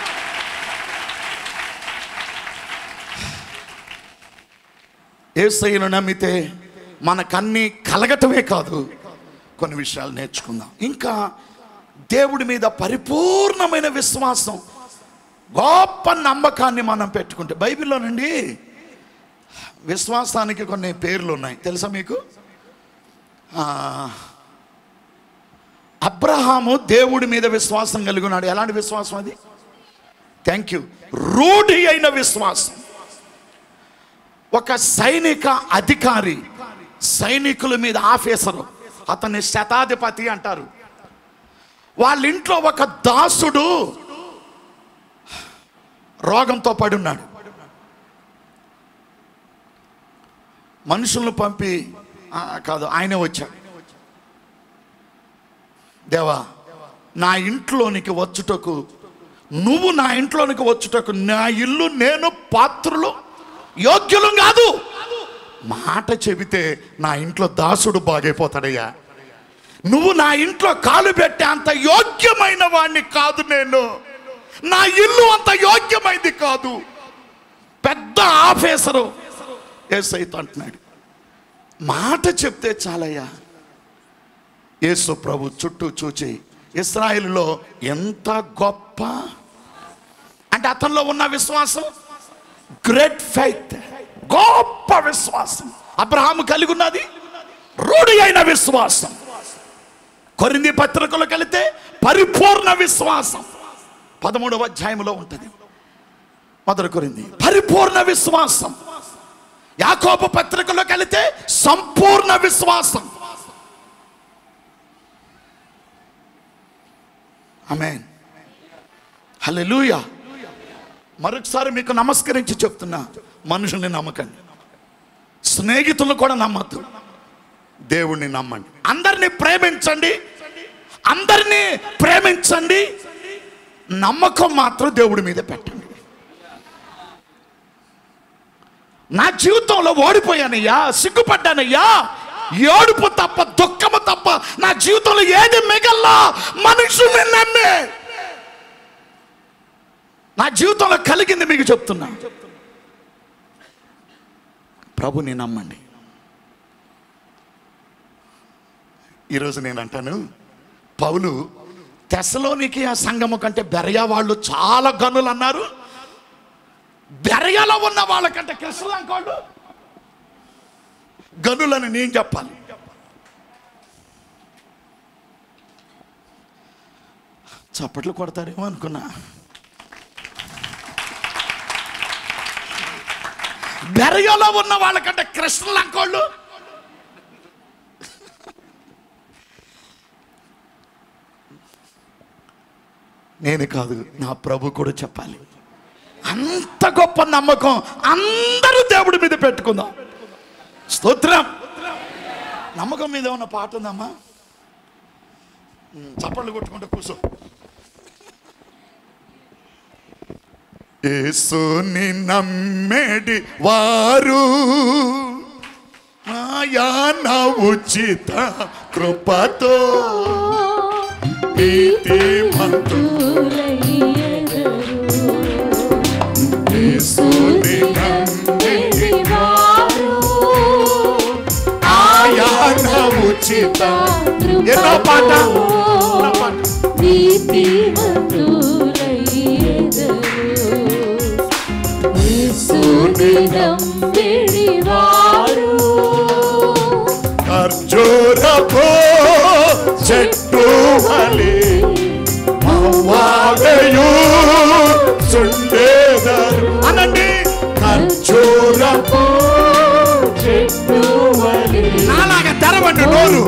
ఏసయ్యను నమ్మితే మనకన్నీ కలగటమే కాదు కొన్ని విషయాలు నేర్చుకుందాం ఇంకా దేవుడి మీద పరిపూర్ణమైన విశ్వాసం గొప్ప నమ్మకాన్ని మనం పెట్టుకుంటే బైబిల్లోనండి విశ్వాసానికి కొన్ని పేర్లు ఉన్నాయి తెలుసా మీకు ఆ, అబ్రహాము దేవుడి మీద విశ్వాసం కలిగి ఉన్నాడు ఎలాంటి విశ్వాసం అది థ్యాంక్ యూ రూఢి అయిన విశ్వాసం ఒక సైనిక అధికారి సైనికుల మీద ఆఫీసరు అతన్ని శతాధిపతి అంటారు వాళ్ళ ఇంట్లో ఒక దాసుడు రోగంతో పడి ఉన్నాడు మనుషులను పంపి "ఆ, కాదు ఆయనే వచ్చాడు దేవా నా ఇంట్లోనికి వచ్చుటకు నువ్వు నా ఇంట్లోనికి వచ్చుటకు నా ఇల్లు నేను పాత్రులు యోగ్యులు కాదు మాట చెబితే నా ఇంట్లో దాసుడు బాగైపోతాడయ్యా నువ్వు నా ఇంట్లో కాలు పెట్టే అంత యోగ్యమైన వాణ్ణి కాదు నేను నా ఇల్లు అంత యోగ్యమైంది కాదు పెద్ద ఆఫీసరు ఏసైతో అంటున్నాడు మాట చెప్తే చాలయ్యా యేసు ప్రభు చుట్టూ చూచి ఇస్రాయిల్లో ఎంత గొప్ప అంటే అతనిలో ఉన్న విశ్వాసం గ్రేట్ ఫైత్ గొప్ప విశ్వాసం అబ్రహాము కలిగి ఉన్నది రూఢి అయిన విశ్వాసం కొరింది పత్రికలోకి వెళితే పరిపూర్ణ విశ్వాసం పదమూడవ అధ్యాయంలో ఉంటుంది మొదలు కొరింది పరిపూర్ణ విశ్వాసం యాకోబు పత్రికలోకి వెళితే సంపూర్ణ విశ్వాసం ఆమేన్ హల్లెలూయా మరొకసారి మీకు నమస్కరించి చెప్తున్నా మనుషుల్ని నమ్మకండి స్నేహితులను కూడా నమ్మద్దు దేవుణ్ణి నమ్మండి అందరినీ ప్రేమించండి అందరినీ ప్రేమించండి నమ్మకం మాత్రం దేవుడి మీద పెట్టండి నా జీవితంలో ఓడిపోయానయ్యా సిగ్గుపడ్డానయ్యా ఏడుపు తప్ప దుఃఖము తప్ప నా జీవితంలో ఏది మిగల్లా మనుషుల్ని నమ్మే నా జీవితంలో కలిగింది మీకు చెప్తున్నా ప్రభుని నమ్మండి ఈరోజు నేను అంటాను పౌలు తెసలోనికి ఆ సంఘము కంటే బెరయా వాళ్ళు చాలా గనులు అన్నారు బెరయలో ఉన్న వాళ్ళకంటే కృష్ణలంక వాళ్ళు గనులని నేను చెప్పాలి చప్పట్లు కొడతారేమో అనుకున్నా బెరయలో ఉన్న వాళ్ళకంటే కృష్ణలంకోళ్ళు నేను కాదు నా ప్రభు కూడా చెప్పాలి అంత గొప్ప నమ్మకం అందరూ దేవుడి మీద పెట్టుకుందాం స్తోత్రం నమ్మకం మీద ఉన్న పాట ఉందమ్మా ఉమ్, చప్పట్లు కొట్టుకుంటూ కూర్చో యేసుని నమ్మెడి వారు మాయాన ఉచిత కృపతో నీతి మంతు యేసుని నమ్మెడి ఆయాన ఉచిత ఎన్నో పాట ఎన్నో పాట ఖర్జూరపు చెట్టు వలి మవ్వాగయు చుండేదరు అనండి ఖర్జూరపు నాలాగా తెరవండి నోరు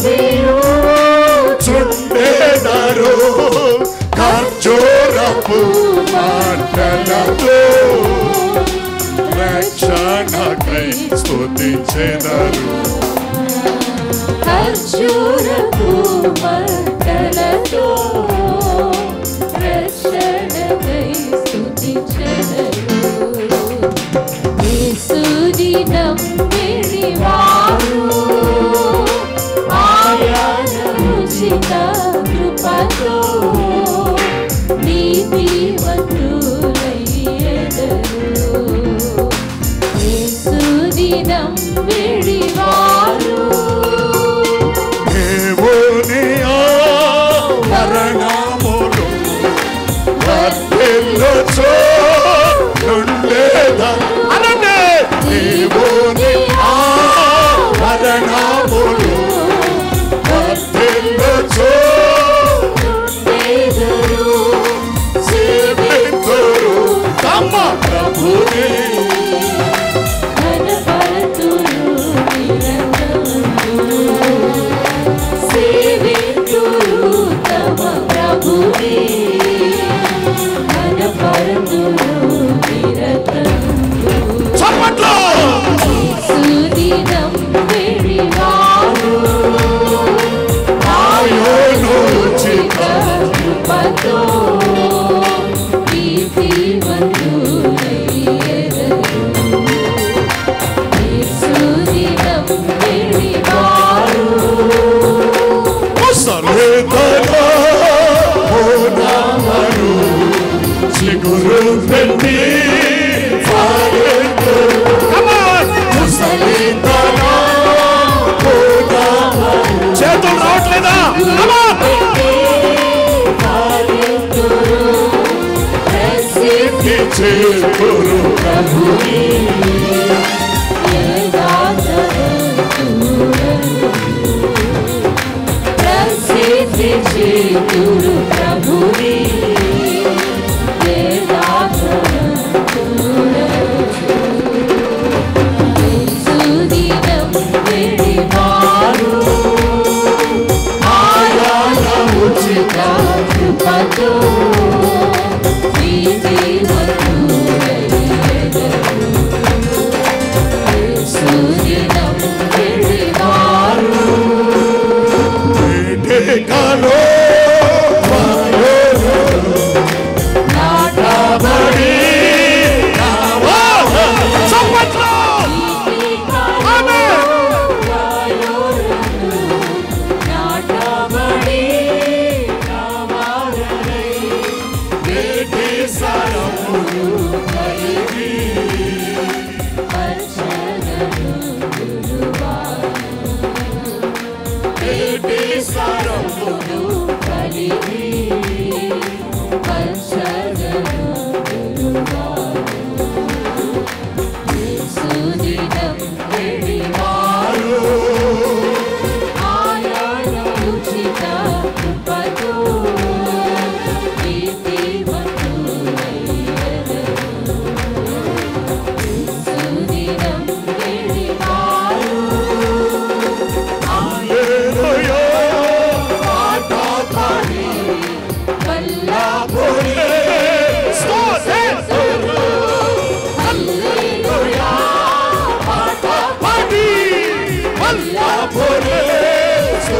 చుండేదరు ఖర్జూరపు మాటలతో రక్షణకై స్తుతించెదరు ఖర్జూరపు మంటలతో రక్షణకై స్తుతించెదరు. యేసుదినం విడివారు, ఆయన ఉచిత కృపతో నీతివంతులయ్యెదరు. యేసుదినం విడివారు దేవుని ఆభరణములు వర్ధిల్లుచు నుండేద అనండి దేవుని ఆభరణములు వర్ధిల్లుచు సేవింతురు తమ ప్రభుని చప్పట్లు ఆయోను ఉచిత ముసలితలో ఓనామరు చిగురు పెట్టి ఫారెంతురు. Come on! ముసలితలో ఓనామరు. చేతులు రావట్లేదా Come on! ప్రసిద్ధి చేతురు ప్రభుని చేతుడు ప్రభుని సుదినం విడివారు ఆయాన ఉచిత కృపతో సుదినం విడివారు వేటెకలో వాయోను నాటబడి నావాహ. చప్పట్లు! ఆమేన్! వేటి సరములు కలిగి వేటి సరములు హల్లెలూయా పాట పాడి వల్లభుని స్తుతింతురు. హల్లెలూయా పాట పాడి వల్లభుని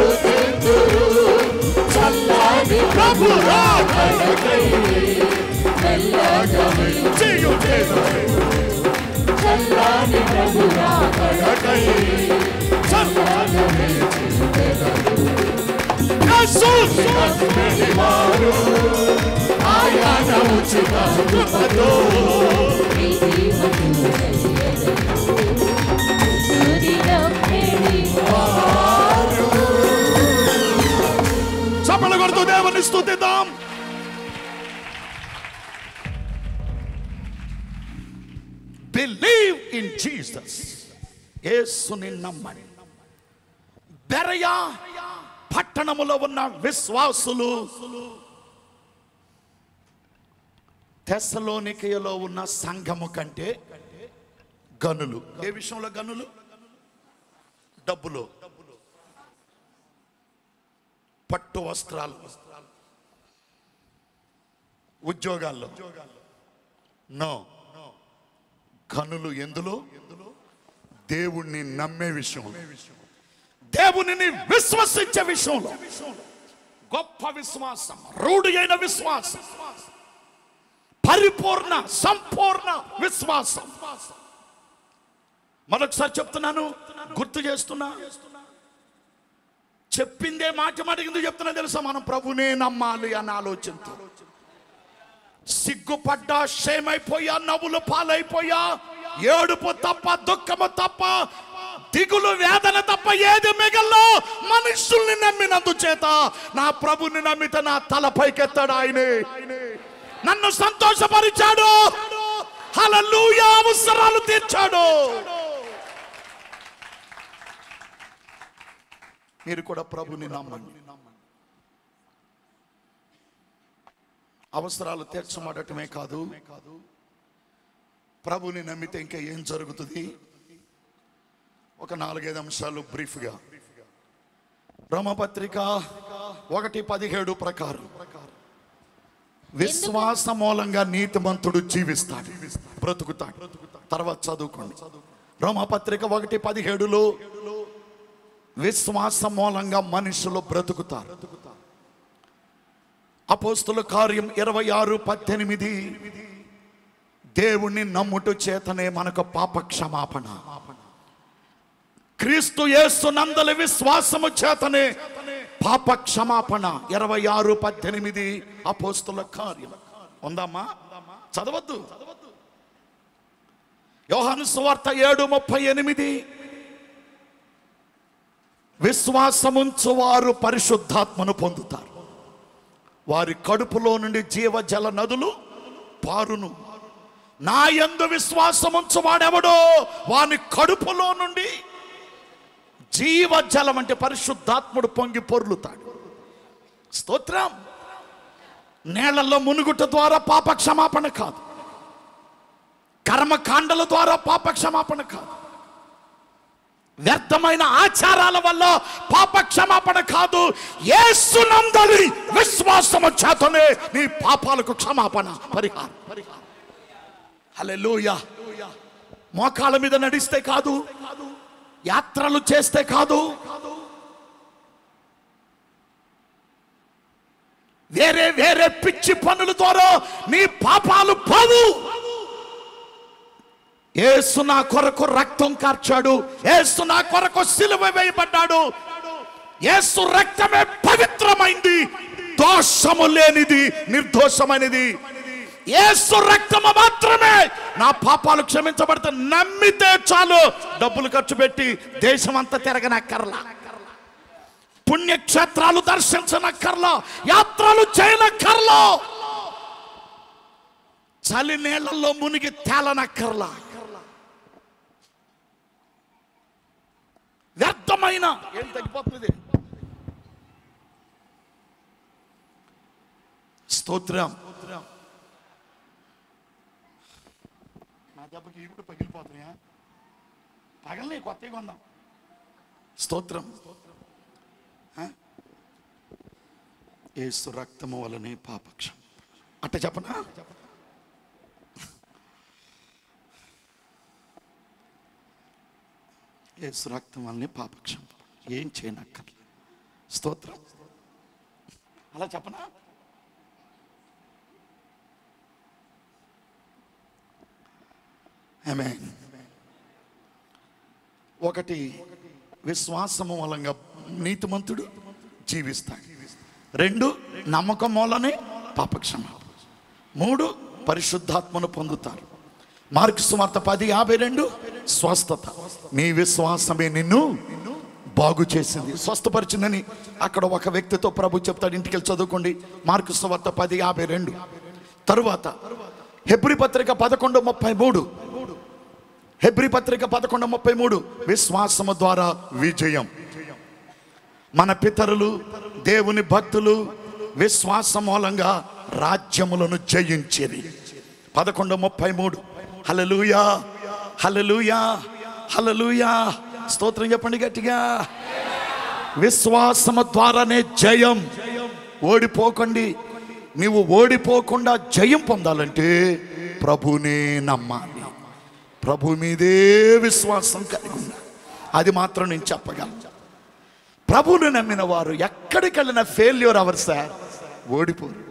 స్తుతింతురు. చల్లని ప్రభు రాకడకై చేయుటేదో చల్లని ప్రభు రాకడకై Jesus! వెలివారు ఆయన ఉచిత కృపతో ప్రీతి సుదినం వెలివారు చప్పలు కొడుతూ దేవుని స్తుతిద్దాం బిలీవ్ ఇన్ జీసస్ యేసుని నమ్మని బెరయా పట్టణములో ఉన్న విశ్వాసులు తెసలోనికయలో ఉన్న సంఘము కంటే గనులు ఏ విషయంలో గనులు డబ్బులు పట్టు వస్త్రాలు ఉద్యోగాల్లో నో కనులు ఎందులో దేవుణ్ణి నమ్మే విషయం దేవునిని విశ్వసించే విషయంలో గొప్ప విశ్వాసం రూఢి అయిన విశ్వాసం పరిపూర్ణ సంపూర్ణ విశ్వాసం మరొకసారి చెప్తున్నాను గుర్తు చేస్తున్నా చెప్పిందే మాట మాటకిందుకు చెప్తున్నా తెలుసా మనం ప్రభునే నమ్మాలి అన్న ఆలోచనతో సిగ్గుపడ్డా షేమైపోయా నవ్వులు పాలైపోయా ఏడుపు తప్ప దుఃఖము తప్ప దిగులు వేదన తప్ప ఏది మిగల్లో మనుషుల్ని నమ్మినందు చేత నా ప్రభుని నమ్మితే నా తల పైకెత్తాడు ఆయనే నన్ను సంతోషపరిచాడు హల్లెలూయా అవసరాలు తీర్చాడు మీరు కూడా ప్రభుని నమ్మండి అవసరాలు తీర్చమడటమే కాదు ప్రభుని నమ్మితే ఇంకా ఏం జరుగుతుంది ఒక నాలుగైదు అంశాలు బ్రీఫ్గా రోమపత్రిక ఒకటి పదిహేడు ప్రకారం విశ్వాస మూలంగా నీతిమంతుడు జీవిస్తాడు బ్రతుకుతాడు తర్వాత చదువుకోండి రోమపత్రిక ఒకటి పదిహేడులో విశ్వాస మూలంగా మనుషులు బ్రతుకుతారు అపోస్తుల కార్యం ఇరవై ఆరు పద్దెనిమిది దేవుణ్ణి నమ్ముట చేతనే మనకు పాప క్షమాపణ క్రీస్తు యేసు నందలి విశ్వాసము చేతనే పాప క్షమాపణ ఇరవై ఆరు పద్దెనిమిది అపోస్తుల కార్యం ఉందమ్మా చదవద్దు యోహాను సువార్త ఏడు ముప్పై ఎనిమిది విశ్వాసముంచు వారు పరిశుద్ధాత్మను పొందుతారు వారి కడుపులో నుండి జీవజల నదులు పారును నా యందు విశ్వాసముంచు వాడెవడో వాని కడుపులో నుండి జీవజలం అంటే పరిశుద్ధాత్ముడు పొంగి పొర్లుతాడు స్తోత్రం నేళ్లలో మునుగుట ద్వారా పాప క్షమాపణ కాదు కర్మకాండల ద్వారా పాప క్షమాపణ కాదు వ్యర్థమైన ఆచారాల వల్ల పాప క్షమాపణ కాదు ఏసునందలి విశ్వాసము చేతనే నీ పాపాలకు క్షమాపణ పరిహారం హల్లెలూయా మోకాళ్ళ మీద నడిస్తే కాదు యాత్రలు చేస్తే కాదు వేరే వేరే పిచ్చి పనుల ద్వారా నీ పాపాలు పోవు ఏసు నా కొరకు రక్తం కార్చాడు ఏసు నా కొరకు సిలువ వేయబడ్డాడు ఏసు రక్తమే పవిత్రమైంది దోషము లేనిది నిర్దోషమైనది ఏసు రక్తము మాత్రమే నా పాపాలు క్షమించబడితే నమ్మితే చాలు డబ్బులు ఖర్చు పెట్టి దేశం అంతా తిరగనక్కర్లా పుణ్యక్షేత్రాలు దర్శించనక్కర్లా యాత్రలు చేయనక్కర్లా చలి నీళ్లలో మునిగి తేలనక్కర్లా వ్యర్థమైన ఏం తగ్గిపోతుంది స్తోత్రం నా దెబ్బకి ఇప్పుడు పగిలిపోతున్నాయా పగలనే కొత్తగా కొందాం స్తోత్రం ఆ? ఏసు రక్తము వలనే పాపక్షం అట్ట చెప్పనా ఏసు రక్తం వల్లనే పాపక్షం ఏం చేయనక్కర్లే స్తోత్రం అలా చెప్పనా ఆమేన్ ఒకటి విశ్వాసము మూలంగా నీతిమంతుడు జీవిస్తాడు రెండు నమ్మకం మూలనే పాపక్షమ మూడు పరిశుద్ధాత్మను పొందుతారు మార్కు సువార్త పది యాభై రెండు స్వస్థత నీ విశ్వాసమే నిన్ను బాగు చేసింది స్వస్థపరిచిందని అక్కడ ఒక వ్యక్తితో ప్రభు చెప్తాడు ఇంటికి వెళ్ళి చదువుకోండి మార్కు సువార్త పది యాభై రెండు తరువాత హెబ్రి పత్రిక పదకొండు ముప్పై మూడు హెబ్రి పత్రిక పదకొండు ముప్పై మూడు విశ్వాసము ద్వారా విజయం మన పితరులు దేవుని భక్తులు విశ్వాస మూలంగా రాజ్యములను జయించేది పదకొండు ముప్పై మూడు హలలుయా హలలుయా హలలుయా స్తోత్రం చెప్పండి గట్టిగా విశ్వాసము ద్వారానే జయం ఓడిపోకండి నీవు ఓడిపోకుండా జయం పొందాలంటే ప్రభునే నమ్మాలి ప్రభు మీదే విశ్వాసం కలిగి ఉండాలి అది మాత్రం నేను చెప్పగలను ప్రభువును నమ్మిన వారు ఎక్కడికి వెళ్ళిన ఫెయిల్యూర్ అవర్ సార్ ఓడిపోరు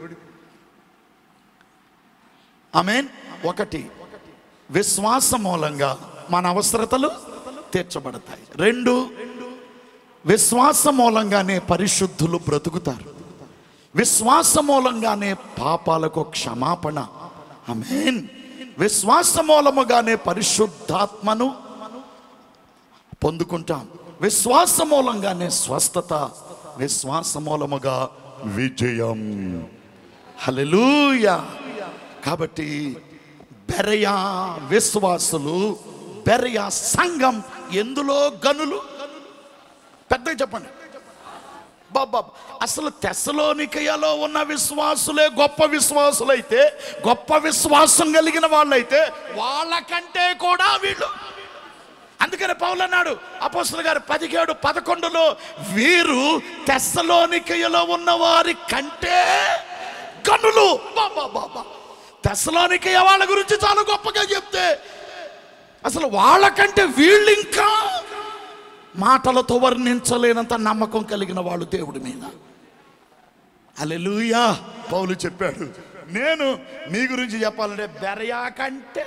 ఆమెన్ ఒకటి విశ్వాస మూలంగా మన అవసరతలు తీర్చబడతాయి రెండు విశ్వాస మూలంగానే పరిశుద్ధులు బ్రతుకుతారు విశ్వాస మూలంగానే పాపాలకు క్షమాపణ ఆమెన్ విశ్వాస మూలముగానే పరిశుద్ధాత్మను పొందుకుంటాం విశ్వాస మూలంగానే స్వస్థత విశ్వాస మూలముగా విజయం హల్లెలూయా కాబట్టి బెరయా విశ్వాసులు బెరయా సంఘం ఎందులో గనులు పెద్దగా చెప్పండి బాబా అసలు తెసలోనికయలో ఉన్న విశ్వాసులే గొప్ప విశ్వాసులైతే గొప్ప విశ్వాసం కలిగిన వాళ్ళైతే వాళ్ళకంటే కూడా వీళ్ళు అందుకని పౌలు అన్నాడు అపోస్తుల గారు పదిహేడు పదకొండులో వీరు తెస్సలోనికయలో ఉన్న వారి కంటే గనులు బాబా బాబా తెస్సలోనికయ వాళ్ళ గురించి చాలా గొప్పగా చెప్తే అసలు వాళ్ళకంటే వీళ్ళు ఇంకా మాటలతో వర్ణించలేనంత నమ్మకం కలిగిన వాళ్ళు దేవుడి మీద అలెలుయా పౌలు చెప్పాడు నేను మీ గురించి చెప్పాలంటే బెరయా కంటే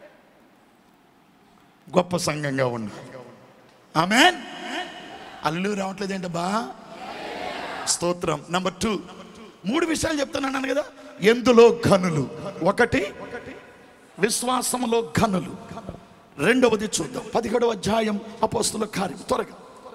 గొప్ప సంఘంగా ఉండాలి ఆమెన్ అల్లు రావట్లేదు ఏంటబ్బా స్తోత్రం నంబర్ టూ మూడు విషయాలు చెప్తున్నాను కదా ఎందులో ఘనులు ఒకటి విశ్వాసములో ఘనులు రెండవది చూద్దాం పదిహేడవ అధ్యాయం అపోస్తుల కార్యం త్వరగా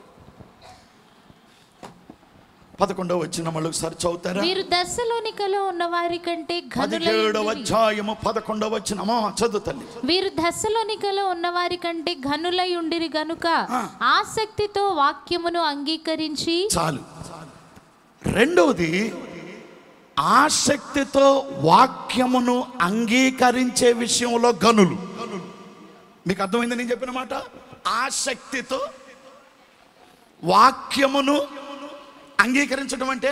పదకొండవ వచ్చిన మళ్ళీ ఒకసారి చదువుతారా మీరు దశలోనికలో ఉన్న వారి కంటే పదిహేడవ ఘనులైండిరి. అధ్యాయము పదకొండవ వచ్చిన అమ్మా చదువు తల్లి వీరు దశలోనికలో ఉన్న వారి కంటే ఘనులై ఉండిరి గనుక ఆ. ఆసక్తితో వాక్యమును అంగీకరించి చాలు రెండవది ఆసక్తితో వాక్యమును అంగీకరించే విషయంలో గనులు మీకు అర్థమైంది నేను చెప్పిన మాట ఆసక్తితో వాక్యమును అంగీకరించడం అంటే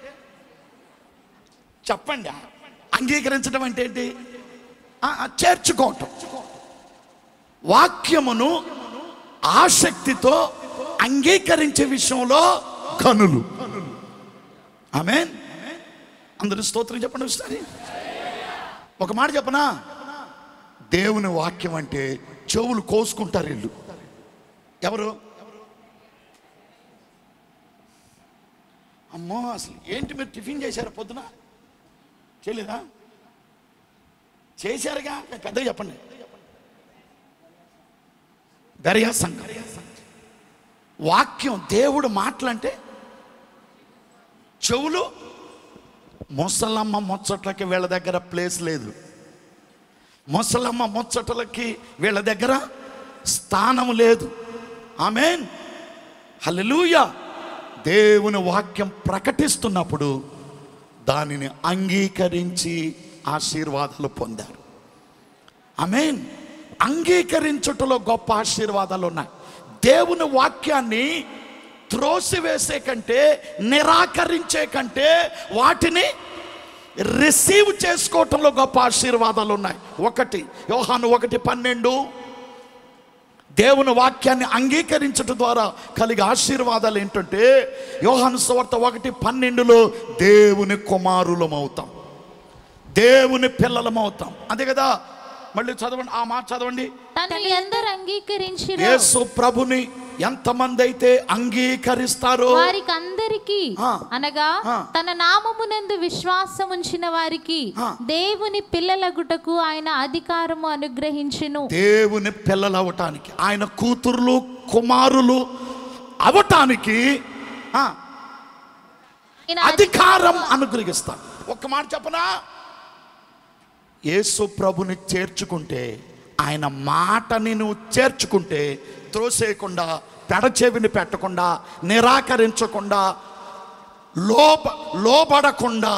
చెప్పండి అంగీకరించడం అంటే ఏంటి ఆ, ఆ, చేర్చుకోవటం వాక్యమును ఆసక్తితో అంగీకరించే విషయంలో గనులు ఆమె అందరూ స్తోత్రం చెప్పండి ఒకసారి ఒక మాట చెప్పనా దేవుని వాక్యం అంటే చెవులు కోసుకుంటారు వీళ్ళు ఎవరు అమ్మో అసలు ఏంటి మీరు టిఫిన్ చేశారా పొద్దున చేయలేదా చేశారుగా పెద్దగా చెప్పండి దర్యా సంఘం వాక్యం దేవుడు మాటలంటే చెవులు ముసలమ్మ ముచ్చట్లకి వీళ్ళ దగ్గర ప్లేస్ లేదు ముసలమ్మ ముచ్చటలకి వీళ్ళ దగ్గర స్థానం లేదు ఆమెన్ హల్లెలూయా దేవుని వాక్యం ప్రకటిస్తున్నప్పుడు దానిని అంగీకరించి ఆశీర్వాదాలు పొందారు ఆమెన్ అంగీకరించుటలో గొప్ప ఆశీర్వాదాలు ఉన్నాయి దేవుని వాక్యాన్ని త్రోసివేసే కంటే నిరాకరించే కంటే వాటిని రిసీవ్ చేసుకోవటంలో గొప్ప ఆశీర్వాదాలు ఉన్నాయి ఒకటి యోహాను ఒకటి పన్నెండు దేవుని వాక్యాన్ని అంగీకరించడం ద్వారా కలిగే ఆశీర్వాదాలు ఏంటంటే యోహాను సువార్త ఒకటి పన్నెండులో దేవుని కుమారులం అవుతాం దేవుని పిల్లలం అవుతాం అంతే కదా మళ్ళీ చదవండి ఆ మాట చదవండి తను ఎందరు అంగీకరించిరో యేసు ప్రభుని ఎంతమంది అయితే అంగీకరిస్తారో వారికి అందరికి ఆ. అనగా ఆ. తన నామమునందు విశ్వాసం ఉంచిన వారికి ఆ. దేవుని పిల్లలగుటకు ఆయన అధికారము అనుగ్రహించును దేవుని పిల్లలు అవటానికి ఆయన కూతుర్లు కుమారులు అవటానికి ఆ, ఆయన అధికారం అనుగ్రహిస్తాడు ఒక్క మాట చెప్పనా యేసు ప్రభుని చేర్చుకుంటే ఆయన మాటని నువ్వు చేర్చుకుంటే త్రోసేయకుండా పెడచెవిని పెట్టకుండా నిరాకరించకుండా లోబ లోబడకుండా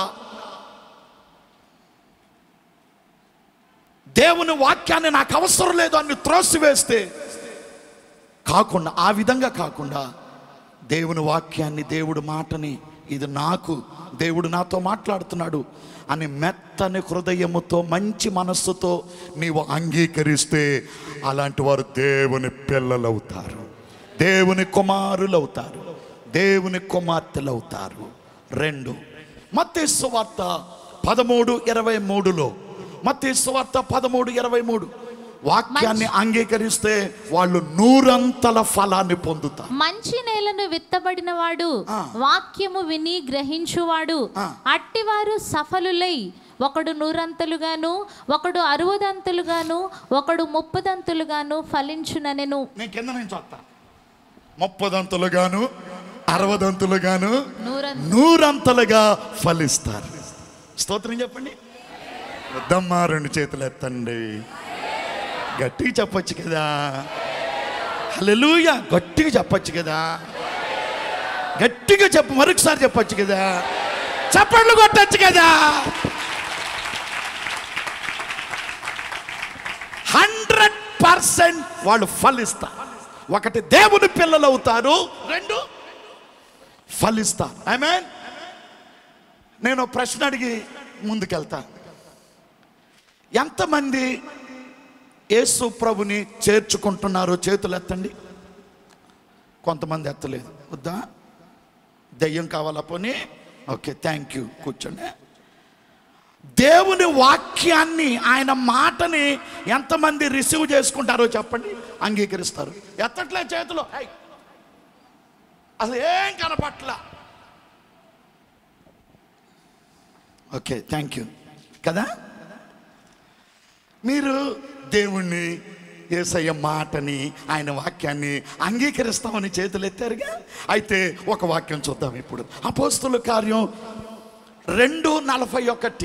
దేవుని వాక్యాన్ని నాకు అవసరం లేదు అని త్రోసివేస్తే కాకుండా ఆ విధంగా కాకుండా దేవుని వాక్యాన్ని దేవుడి మాటని ఇది నాకు దేవుడు నాతో మాట్లాడుతున్నాడు అని మెత్తని హృదయముతో మంచి మనస్సుతో నీవు అంగీకరిస్తే అలాంటి వారు దేవుని పిల్లలవుతారు దేవుని కుమారులు అవుతారు దేవుని కుమార్తెలు అవుతారు రెండు మత్తేసు వార్త పదమూడు ఇరవై మూడులో మత్తేసు వార్త పదమూడు ఇరవై మూడు వాక్యాన్ని అంగీకరిస్తే వాళ్ళు నూరంతల ఫలాన్ని పొందుతారు మంచి నేలను విత్తబడిన వాడు ఆ. వాక్యము విని గ్రహించువాడు ఆ. అట్టివారు సఫలులై ఒకడు నూరంతలుగాను ఒకడు అరవదంతలుగాను ఒకడు ముప్పదంతులుగాను ఫలించుననెను నేను కింద నుంచి వస్తా ముప్పదంతులుగాను అరవదంతులుగాను నూరంత నూరంతలుగా ఫలిస్తారు స్తోత్రం చెప్పండి వద్దమ్మా రెండు చేతులు ఎత్తండి గట్టిగా చెప్పొచ్చు కదా హల్లెలూయ గట్టిగా చెప్పొచ్చు కదా గట్టిగా చెప్పు మరొకసారి చెప్పొచ్చు కదా చప్పట్లు కొట్టచ్చు కదా హండ్రెడ్ పర్సెంట్ వాళ్ళు ఫలిస్తారు ఒకటి దేవుని పిల్లలు అవుతారు రెండు ఫలిస్తారు ఐ మీన్ నేను ప్రశ్న అడిగి ముందుకెళ్తా ఎంతమంది యేసు ప్రభుని చేర్చుకుంటున్నారో చేతులు ఎత్తండి కొంతమంది ఎత్తలేదు వద్దా దయ్యం కావాలా పోనీ ఓకే థ్యాంక్ యూ కూర్చోండి దేవుని వాక్యాన్ని ఆయన మాటని ఎంతమంది రిసీవ్ చేసుకుంటారో చెప్పండి అంగీకరిస్తారు ఎత్తట్లే చేతిలో హై. అసలు ఏం కనపట్ల ఓకే థ్యాంక్ యూ కదా మీరు దేవుణ్ణి ఏసయ్య మాటని ఆయన వాక్యాన్ని అంగీకరిస్తామని చేతులు ఎత్తారుగా అయితే ఒక వాక్యం చూద్దాం ఇప్పుడు అపోస్తుల కార్యం రెండు నలభై ఒకటి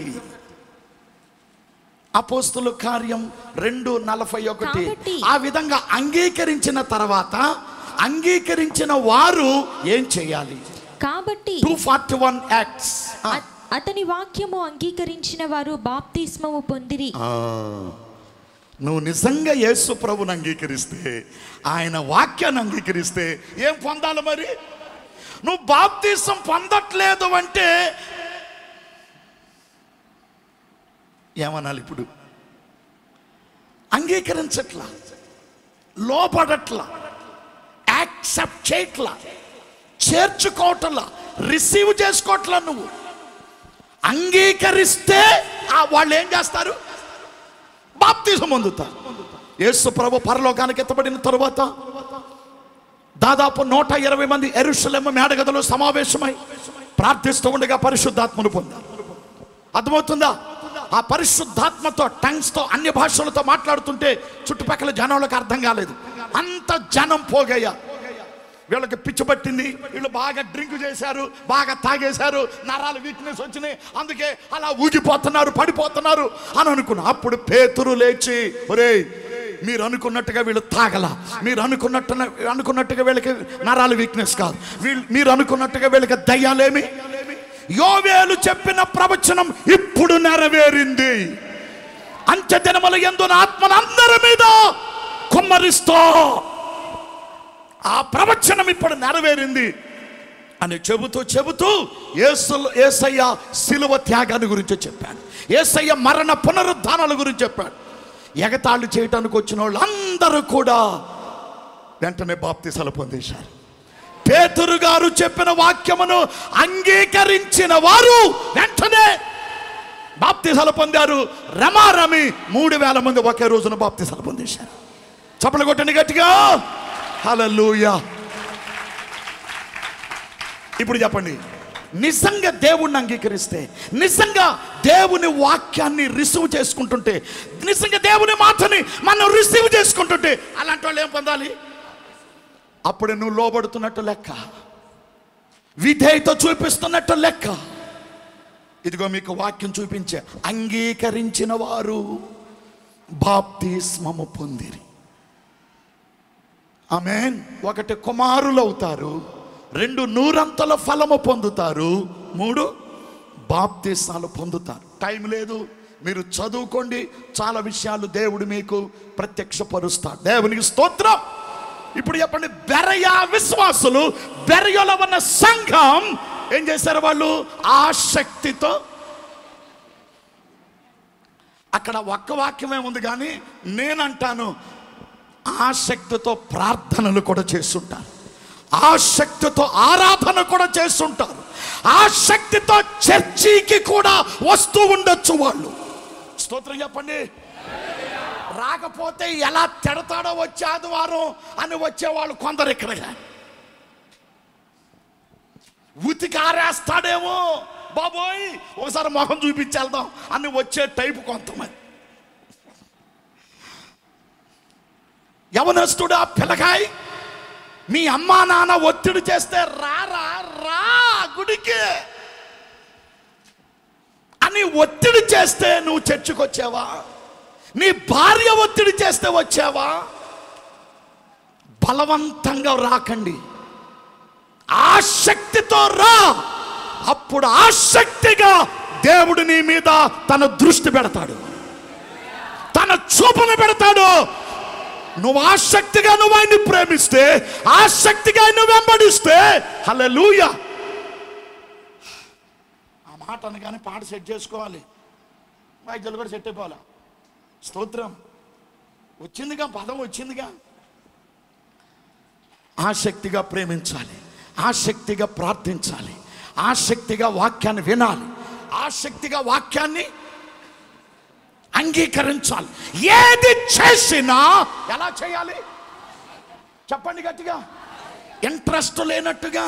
అపోస్తుల కార్యం రెండు నలభై ఒకటి కాబట్టి- ఆ విధంగా అంగీకరించిన తర్వాత అంగీకరించిన వారు ఏం చేయాలి కాబట్టి టూ ఫార్టీ వన్ యాక్ట్స్ అ- అతని వాక్యము అంగీకరించిన వారు బాప్తిస్మము పొందిరి నువ్వు నిజంగా యేసు ప్రభుని అంగీకరిస్తే ఆయన వాక్యాన్ని అంగీకరిస్తే ఏం పొందాలి మరి నువ్వు బాప్తీసం పొందట్లేదు అంటే ఏమనాలి ఇప్పుడు అంగీకరించట్లా లోపడట్లా యాక్సెప్ట్ చేయట్లా చేర్చుకోవట్లా రిసీవ్ చేసుకోవట్లా నువ్వు అంగీకరిస్తే ఆ వాళ్ళు ఏం చేస్తారు బాప్తిజం పొందుతారు యేసు ప్రభు పరలోకానికి ఎత్తబడిన తరువాత దాదాపు నూట ఇరవై మంది ఎరుషలేమ మేడగదిలో సమావేశమై ప్రార్థిస్తూ ఉండగా పరిశుద్ధాత్మను పొందారు అర్థమవుతుందా ఆ పరిశుద్ధాత్మతో టంగ్స్ తో అన్య భాషలతో మాట్లాడుతుంటే చుట్టుపక్కల జనంలకు అర్థం కాలేదు అంత జనం పోగయ్యా వీళ్ళకి పిచ్చి పట్టింది వీళ్ళు బాగా డ్రింక్ చేశారు బాగా తాగేశారు నరాలు వీక్నెస్ వచ్చినాయి అందుకే అలా ఊగిపోతున్నారు పడిపోతున్నారు అని అనుకున్నా అప్పుడు పేతురు లేచి ఒరేయ్ మీరు అనుకున్నట్టుగా వీళ్ళు తాగల మీరు అనుకున్నట్టు అనుకున్నట్టుగా వీళ్ళకి నరాలు వీక్నెస్ కాదు వీళ్ళు మీరు అనుకున్నట్టుగా వీళ్ళకి దయ్యాలేమి యోవేలు చెప్పిన ప్రవచనం ఇప్పుడు నెరవేరింది అంత్య దినముల ఎందు ఆత్మను అందరి మీద కుమ్మరిస్తో ఆ ప్రవచనం ఇప్పుడు నెరవేరింది అని చెబుతూ చెబుతూ యేసు ఏసయ్య శిలువ త్యాగాన్ని గురించి చెప్పాడు ఏసయ్య మరణ పునరుద్ధానాల గురించి చెప్పాడు ఎగతాళి చేయటానికి వచ్చిన వాళ్ళు అందరూ కూడా వెంటనే బాప్తిసాలు పొందేశారు పేతురు గారు చెప్పిన వాక్యమును అంగీకరించిన వారు వెంటనే బాప్తిసాలు పొందారు రమారమి మూడు వేల మంది ఒకే రోజున బాప్తిసాలు పొందేశారు చప్పలు కొట్టండి గట్టిగా హల్లెలూయా ఇప్పుడు చెప్పండి నిజంగా దేవుణ్ణి అంగీకరిస్తే నిజంగా దేవుని వాక్యాన్ని రిసీవ్ చేసుకుంటుంటే నిజంగా దేవుని మాటని మనం రిసీవ్ చేసుకుంటుంటే అలాంటి వాళ్ళు ఏం పొందాలి అప్పుడే నువ్వు లోబడుతున్నట్టు లెక్క విధేయత చూపిస్తున్నట్టు లెక్క ఇదిగో మీకు వాక్యం చూపించే అంగీకరించిన వారు బాప్తిస్మము పొందిరి ఆమెన్ ఒకటి కుమారులు అవుతారు రెండు నూరంతల ఫలము పొందుతారు మూడు బాప్తిసాలు పొందుతారు టైం లేదు మీరు చదువుకోండి చాలా విషయాలు దేవుడు మీకు ప్రత్యక్షపరుస్తాడు దేవునికి స్తోత్రం ఇప్పుడు చెప్పండి బెరయ విశ్వాసులు బెరయలో ఉన్న సంఘం ఏం చేశారు వాళ్ళు ఆసక్తితో అక్కడ ఒక్క వాక్యమే ఉంది కానీ నేనంటాను ఆసక్తితో ప్రార్థనలు కూడా చేస్తుంటారు ఆసక్తితో ఆరాధన కూడా చేస్తుంటారు ఆసక్తితో చర్చికి కూడా వస్తూ ఉండొచ్చు వాళ్ళు స్తోత్రం చెప్పండి రాకపోతే ఎలా తిడతాడో వచ్చే ఆదివారం అని వచ్చేవాళ్ళు కొందరు ఇక్కడ ఉతికి ఆరేస్తాడేమో బాబోయ్ ఒకసారి మొహం చూపించేద్దాం అని వచ్చే టైపు కొంతమంది యవనస్తుడు ఆ పిల్లకాయ్ మీ అమ్మా నాన్న ఒత్తిడి చేస్తే రారా రా గుడికి అని ఒత్తిడి చేస్తే నువ్వు చర్చికి వచ్చావా నీ భార్య ఒత్తిడి చేస్తే వచ్చావా బలవంతంగా రాకండి ఆసక్తితో రా అప్పుడు ఆసక్తిగా దేవుడు నీ మీద తన దృష్టి పెడతాడు తన చూపును పెడతాడు నువ్వు ఆసక్తిగా నువ్వు ఆయన్ని ప్రేమిస్తే ఆసక్తిగా నువ్వు వెంబడిస్తే హల్లెలూయ ఆ మాట అనగానే పాట సెట్ చేసుకోవాలి వాయిద్యాలు కూడా సెట్ అయిపోవాలి స్తోత్రం వచ్చిందిగా పదం వచ్చిందిగా ఆసక్తిగా ప్రేమించాలి ఆసక్తిగా ప్రార్థించాలి ఆసక్తిగా వాక్యాన్ని వినాలి ఆసక్తిగా వాక్యాన్ని అంగీకరించాలి ఏది చేసినా ఎలా చేయాలి చెప్పండి గట్టిగా ఇంట్రెస్ట్ లేనట్టుగా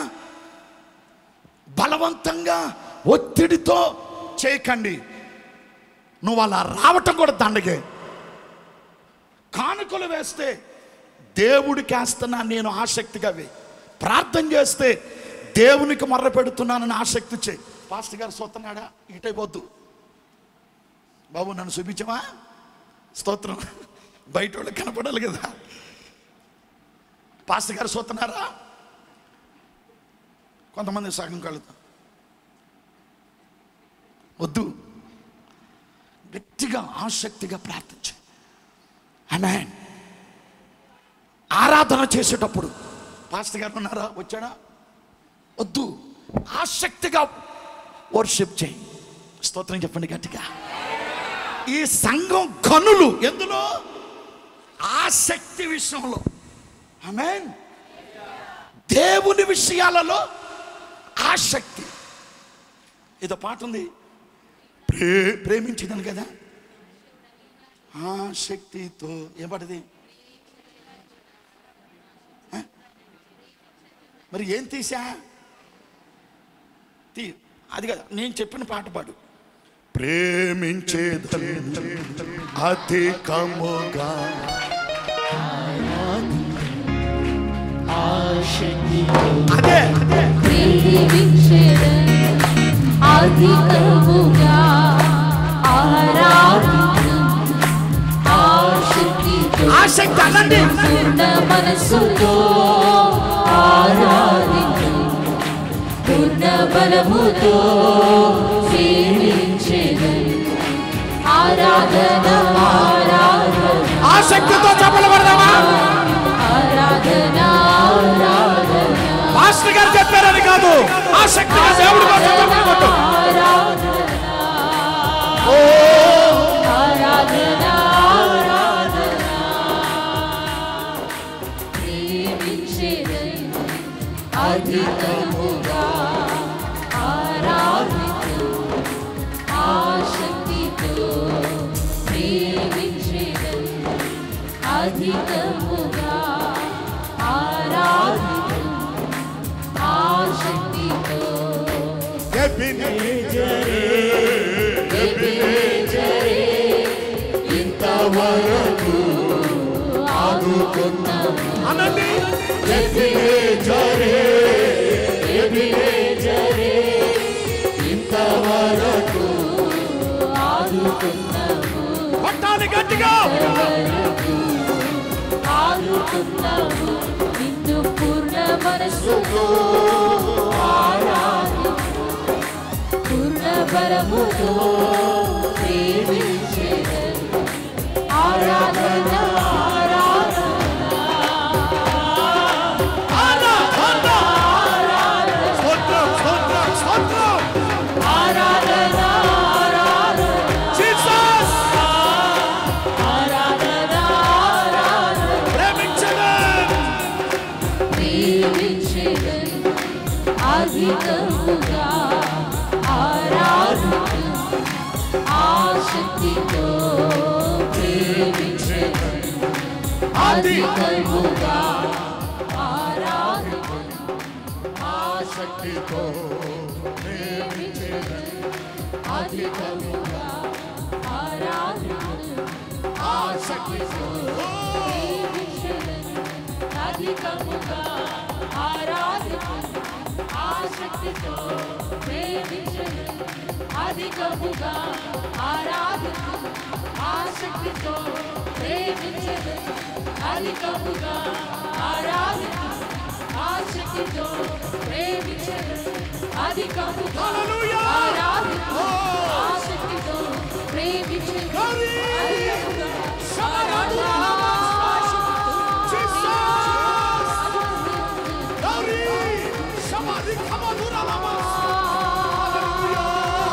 బలవంతంగా ఒత్తిడితో చేయకండి నువ్వు అలా రావటం కూడా దండగే కానుకలు వేస్తే దేవుడికి వేస్తున్నా నేను ఆసక్తిగా వే ప్రార్థన చేస్తే దేవునికి మొర్ర పెడుతున్నానని ఆసక్తి చేయి పాస్టర్ గారు సొత్తనాడా ఇటైపోద్దు బాబు నన్ను చూపించమా స్తోత్రం బయట వాళ్ళకి కనపడాలి కదా పాస్టర్ గారు సూతున్నారా కొంతమంది సగం కలుగుతాం వద్దు గట్టిగా ఆసక్తిగా ప్రార్థించు ఆమె ఆరాధన చేసేటప్పుడు పాస్టర్ గారు ఉన్నారా వచ్చాడా వద్దు ఆసక్తిగా వర్షిప్ చేయి స్తోత్రం చెప్పండి గట్టిగా ఈ సంఘం కనులు ఎందులో ఆసక్తి విషయంలో ఆమెన్ దేవుని విషయాలలో ఆసక్తి ఇదో పాట ఉంది ప్రే ప్రేమించదని కదా ఆసక్తితో ఏం పాటది ఆ? మరి ఏం తీసా తీ అది కదా నేను చెప్పిన పాట పాడు ప్రేమించేదని అధికముగా అదే అధికముగా ఆరాధించు ఆసక్తితో ఆసక్తి అనండి పూర్ణ మనస్సుతో ఆరాధించు పూర్ణ బలముతో సేవించేదను ఆరాధన ఆరాధన ఆసక్తితో చెప్పలు పడదామా ఆరాధన ఆరాధన మాస్టర్ గారు చెప్పారని కాదు ఆసక్తిగా దేవుడి కోసం చెప్పలు కొట్టు ఓ ఆరాధన ఆరాధన ప్రేమించేదను అధికముగా ఆరాధించు ఆసక్తితో ప్రేమించేదను అధికముగా ఆరాధించు ఆసక్తితో ఎబినేజరే ఎబినేజరే ఇంతవరకు ఆదుకున్నావు అనండి ఎబినేజరే ఎబినేజరే ఇంతవరకు ఆదుకున్నావు కొట్టాలి గట్టిగా ఆదుకున్నావు నిన్ను పూర్ణ మనస్సుతో ఆరాధించు పూర్ణ బలముతో ప్రేమించేదను ఆరాధన స్తోత్రం స్తోత్రం స్తోత్రం ఆరాధన జీసస్ ఆరాధన ప్రేమించడం ప్రేమించేదను అధికముగా ఆరాధించు ఆసక్తితో ప్రేమించేదను అధికముగా ఆరాధించు ఆసక్తితో అధికముగా ఆరాధించు ఆసక్తితో ప్రేమించేదను అధికముగా ఆరాధించు ఆసక్తితో ప్రేమించేదను అధికముగా ఆరాధించు ఆసక్తితో ప్రేమించేదను అధికముగా ఆరాధించు ఆసక్తితో ప్రేమించేదను అధికముగా హల్లెలూయా ఆరాధించు ఆసక్తితో ప్రేమించేదను అధికముగా Glory! Somebody come on, Lord, Alamas. Hallelujah.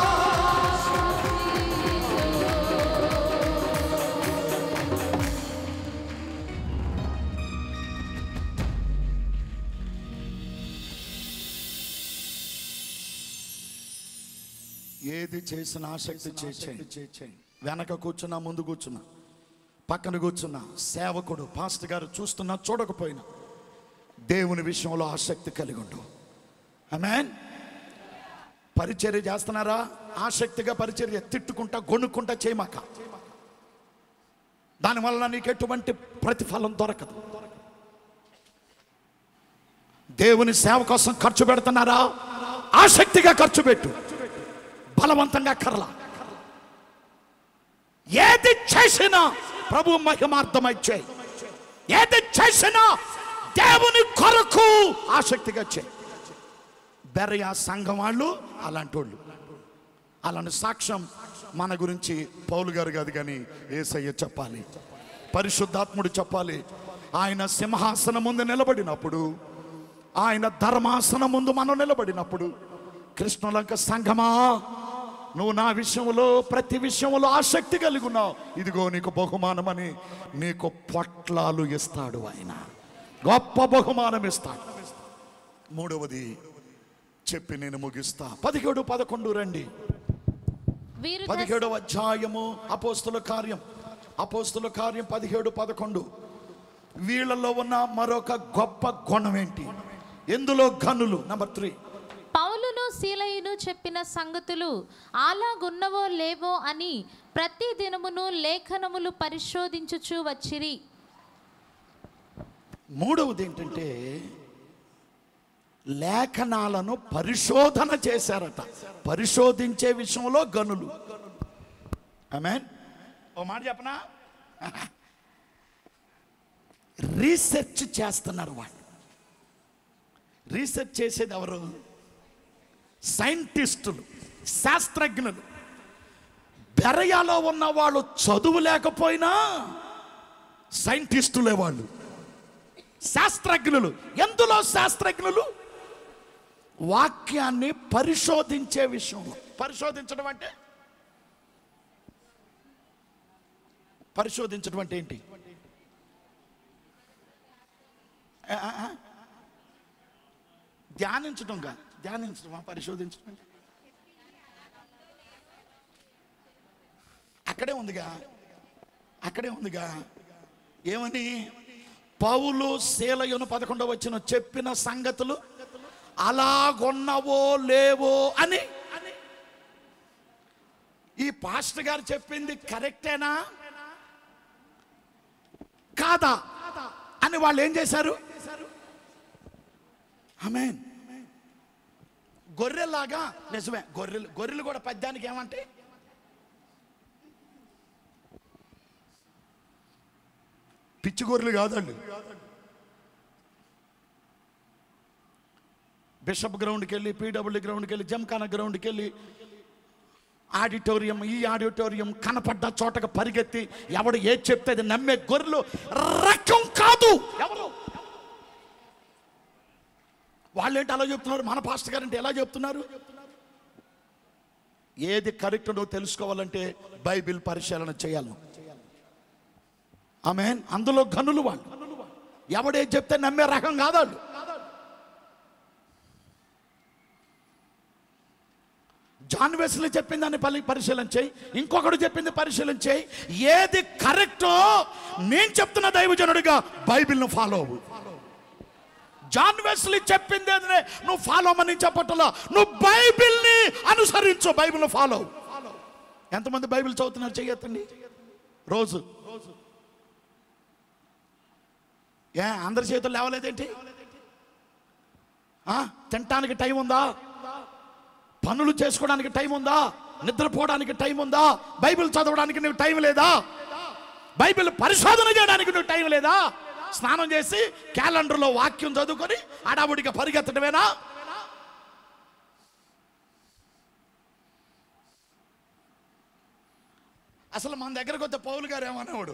ఏది చేసిన ఆసక్తి చేయండి వెనక కూర్చున్నా ముందు కూర్చున్నా పక్కన కూర్చున్నా సేవకుడు పాస్టర్ గారు చూస్తున్నా చూడకపోయినా దేవుని విషయంలో ఆసక్తి కలిగి ఉండు ఆమెన్ పరిచర్య చేస్తున్నారా ఆసక్తిగా పరిచర్య తిట్టుకుంటా గొణుక్కుంటా చేయమాక దానివల్ల నీకు ఎటువంటి ప్రతిఫలం దొరకదు దేవుని సేవ కోసం ఖర్చు పెడుతున్నారా ఆసక్తిగా ఖర్చు పెట్టు బలవంతంగా కర్లా ఏది చేసినా ప్రభు మహిమార్థమై చేయి ఏది చేసినా దేవుని కొరకు ఆసక్తిగా చేయి బెరయా సంఘం వాళ్ళు అలాంటి వాళ్ళు అలాంటి సాక్ష్యం మన గురించి పౌలు గారు కాదు కానీ ఏసయ్య చెప్పాలి పరిశుద్ధాత్ముడు చెప్పాలి ఆయన సింహాసనం ముందు నిలబడినప్పుడు ఆయన ధర్మాసనం ముందు మనం నిలబడినప్పుడు కృష్ణలంక సంఘమా నువ్వు నా విషయంలో ప్రతి విషయంలో ఆసక్తి కలిగి ఉన్నావు ఇదిగో నీకు బహుమానమని నీకు పొట్లాలు ఇస్తాడు ఆయన గొప్ప బహుమానం ఇస్తాడు మూడవది చెప్పి నేను ముగిస్తా పదిహేడు పదకొండు రండి వీరు దశ- పదిహేడవ అధ్యాయము అపోస్తుల కార్యం అపోస్తుల కార్యం పదిహేడు పదకొండు వీళ్ళలో ఉన్న మరొక గొప్ప గుణం ఏంటి ఎందులో గనులు నంబర్ త్రీ పౌలును శీలయును చెప్పిన సంగతులు అలాగున్నవో లేవో అని ప్రతి దినమును లేఖనములు పరిశోధించుచు వచ్చిరి మూడవది ఏంటంటే లేఖనాలను పరిశోధన చేశారట పరిశోధించే విషయంలో గనులు ఆమెన్ ఓ మాట చెప్పనా రీసెర్చ్ చేస్తున్నారు వాళ్ళు రీసెర్చ్ చేసేది ఎవరు సైంటిస్టులు శాస్త్రజ్ఞులు బెరయాలో ఉన్న వాళ్ళు చదువు లేకపోయినా సైంటిస్టులే వాళ్ళు శాస్త్రజ్ఞులు ఎందులో శాస్త్రజ్ఞులు వాక్యాన్ని పరిశోధించే విషయంలో పరిశోధించడం అంటే పరిశోధించడం అంటే ఏంటి ఆ, ఆ, ఆ. ధ్యానించడం కాదు ధ్యానించడం పరిశోధించడం అంటే? అక్కడే ఉందిగా అక్కడే ఉందిగా ఏమని పౌలు శీలయును పదకొండవ వచ్చిన చెప్పిన సంగతులు అలాగొన్నవో లేవో అని ఈ పాస్టర్ గారు చెప్పింది కరెక్టేనా కాదా అని వాళ్ళు ఏం చేశారు ఆమెన్ గొర్రెలాగా నిజమే గొర్రెలు గొర్రెలు కూడా పద్యానికి ఏమంటే పిచ్చి గొర్రెలు కాదండి బిషప్ గ్రౌండ్కి వెళ్ళి పీడబ్ల్యూ గ్రౌండ్కి వెళ్ళి జంకాన గ్రౌండ్కి వెళ్ళి ఆడిటోరియం ఈ ఆడిటోరియం కనపడ్డ చోటకు పరిగెత్తి ఎవడు ఏది చెప్తే అది నమ్మే గొర్రెలు రకం కాదు ఎవరు వాళ్ళు ఏంటి అలా చెప్తున్నారు మన పాస్టర్ గారు అంటే ఎలా చెప్తున్నారు ఏది కరెక్ట్ నువ్వు తెలుసుకోవాలంటే బైబిల్ పరిశీలన చేయాలి ఆమె అందులో గనులు వాళ్ళు ఎవడేది చెప్తే నమ్మే రకం కాదు వాళ్ళు జాన్ వెస్లీ చెప్పింది దాన్ని పలి పరిశీలన చేయి ఇంకొకడు చెప్పింది పరిశీలన చేయి ఏది కరెక్టో నేను చెప్తున్న దైవజనుడిగా బైబిల్ను ఫాలో అవ్వు జాన్ వెస్లీ చెప్పింది ఏదనే నువ్వు ఫాలో అవ్వమని చెప్పటంలో నువ్వు బైబిల్ని అనుసరించు బైబిల్ని ఫాలో అవ్వు. ఎంతమంది బైబిల్ చదువుతున్నారు చెయ్యొద్దండి రోజు ఏ అందరి చేతులు లేవలేదేంటి ఆ, తినటానికి టైం ఉందా పనులు చేసుకోవడానికి టైం ఉందా నిద్రపోవడానికి టైం ఉందా బైబిల్ చదవడానికి నీకు టైం లేదా బైబిల్ పరిశోధన చేయడానికి నువ్వు టైం లేదా స్నానం చేసి క్యాలెండర్లో వాక్యం చదువుకొని అడావుడిగా పరిగెత్తడమేనా అసలు మన దగ్గరకు వస్తే పౌలు గారు ఏమనేవాడు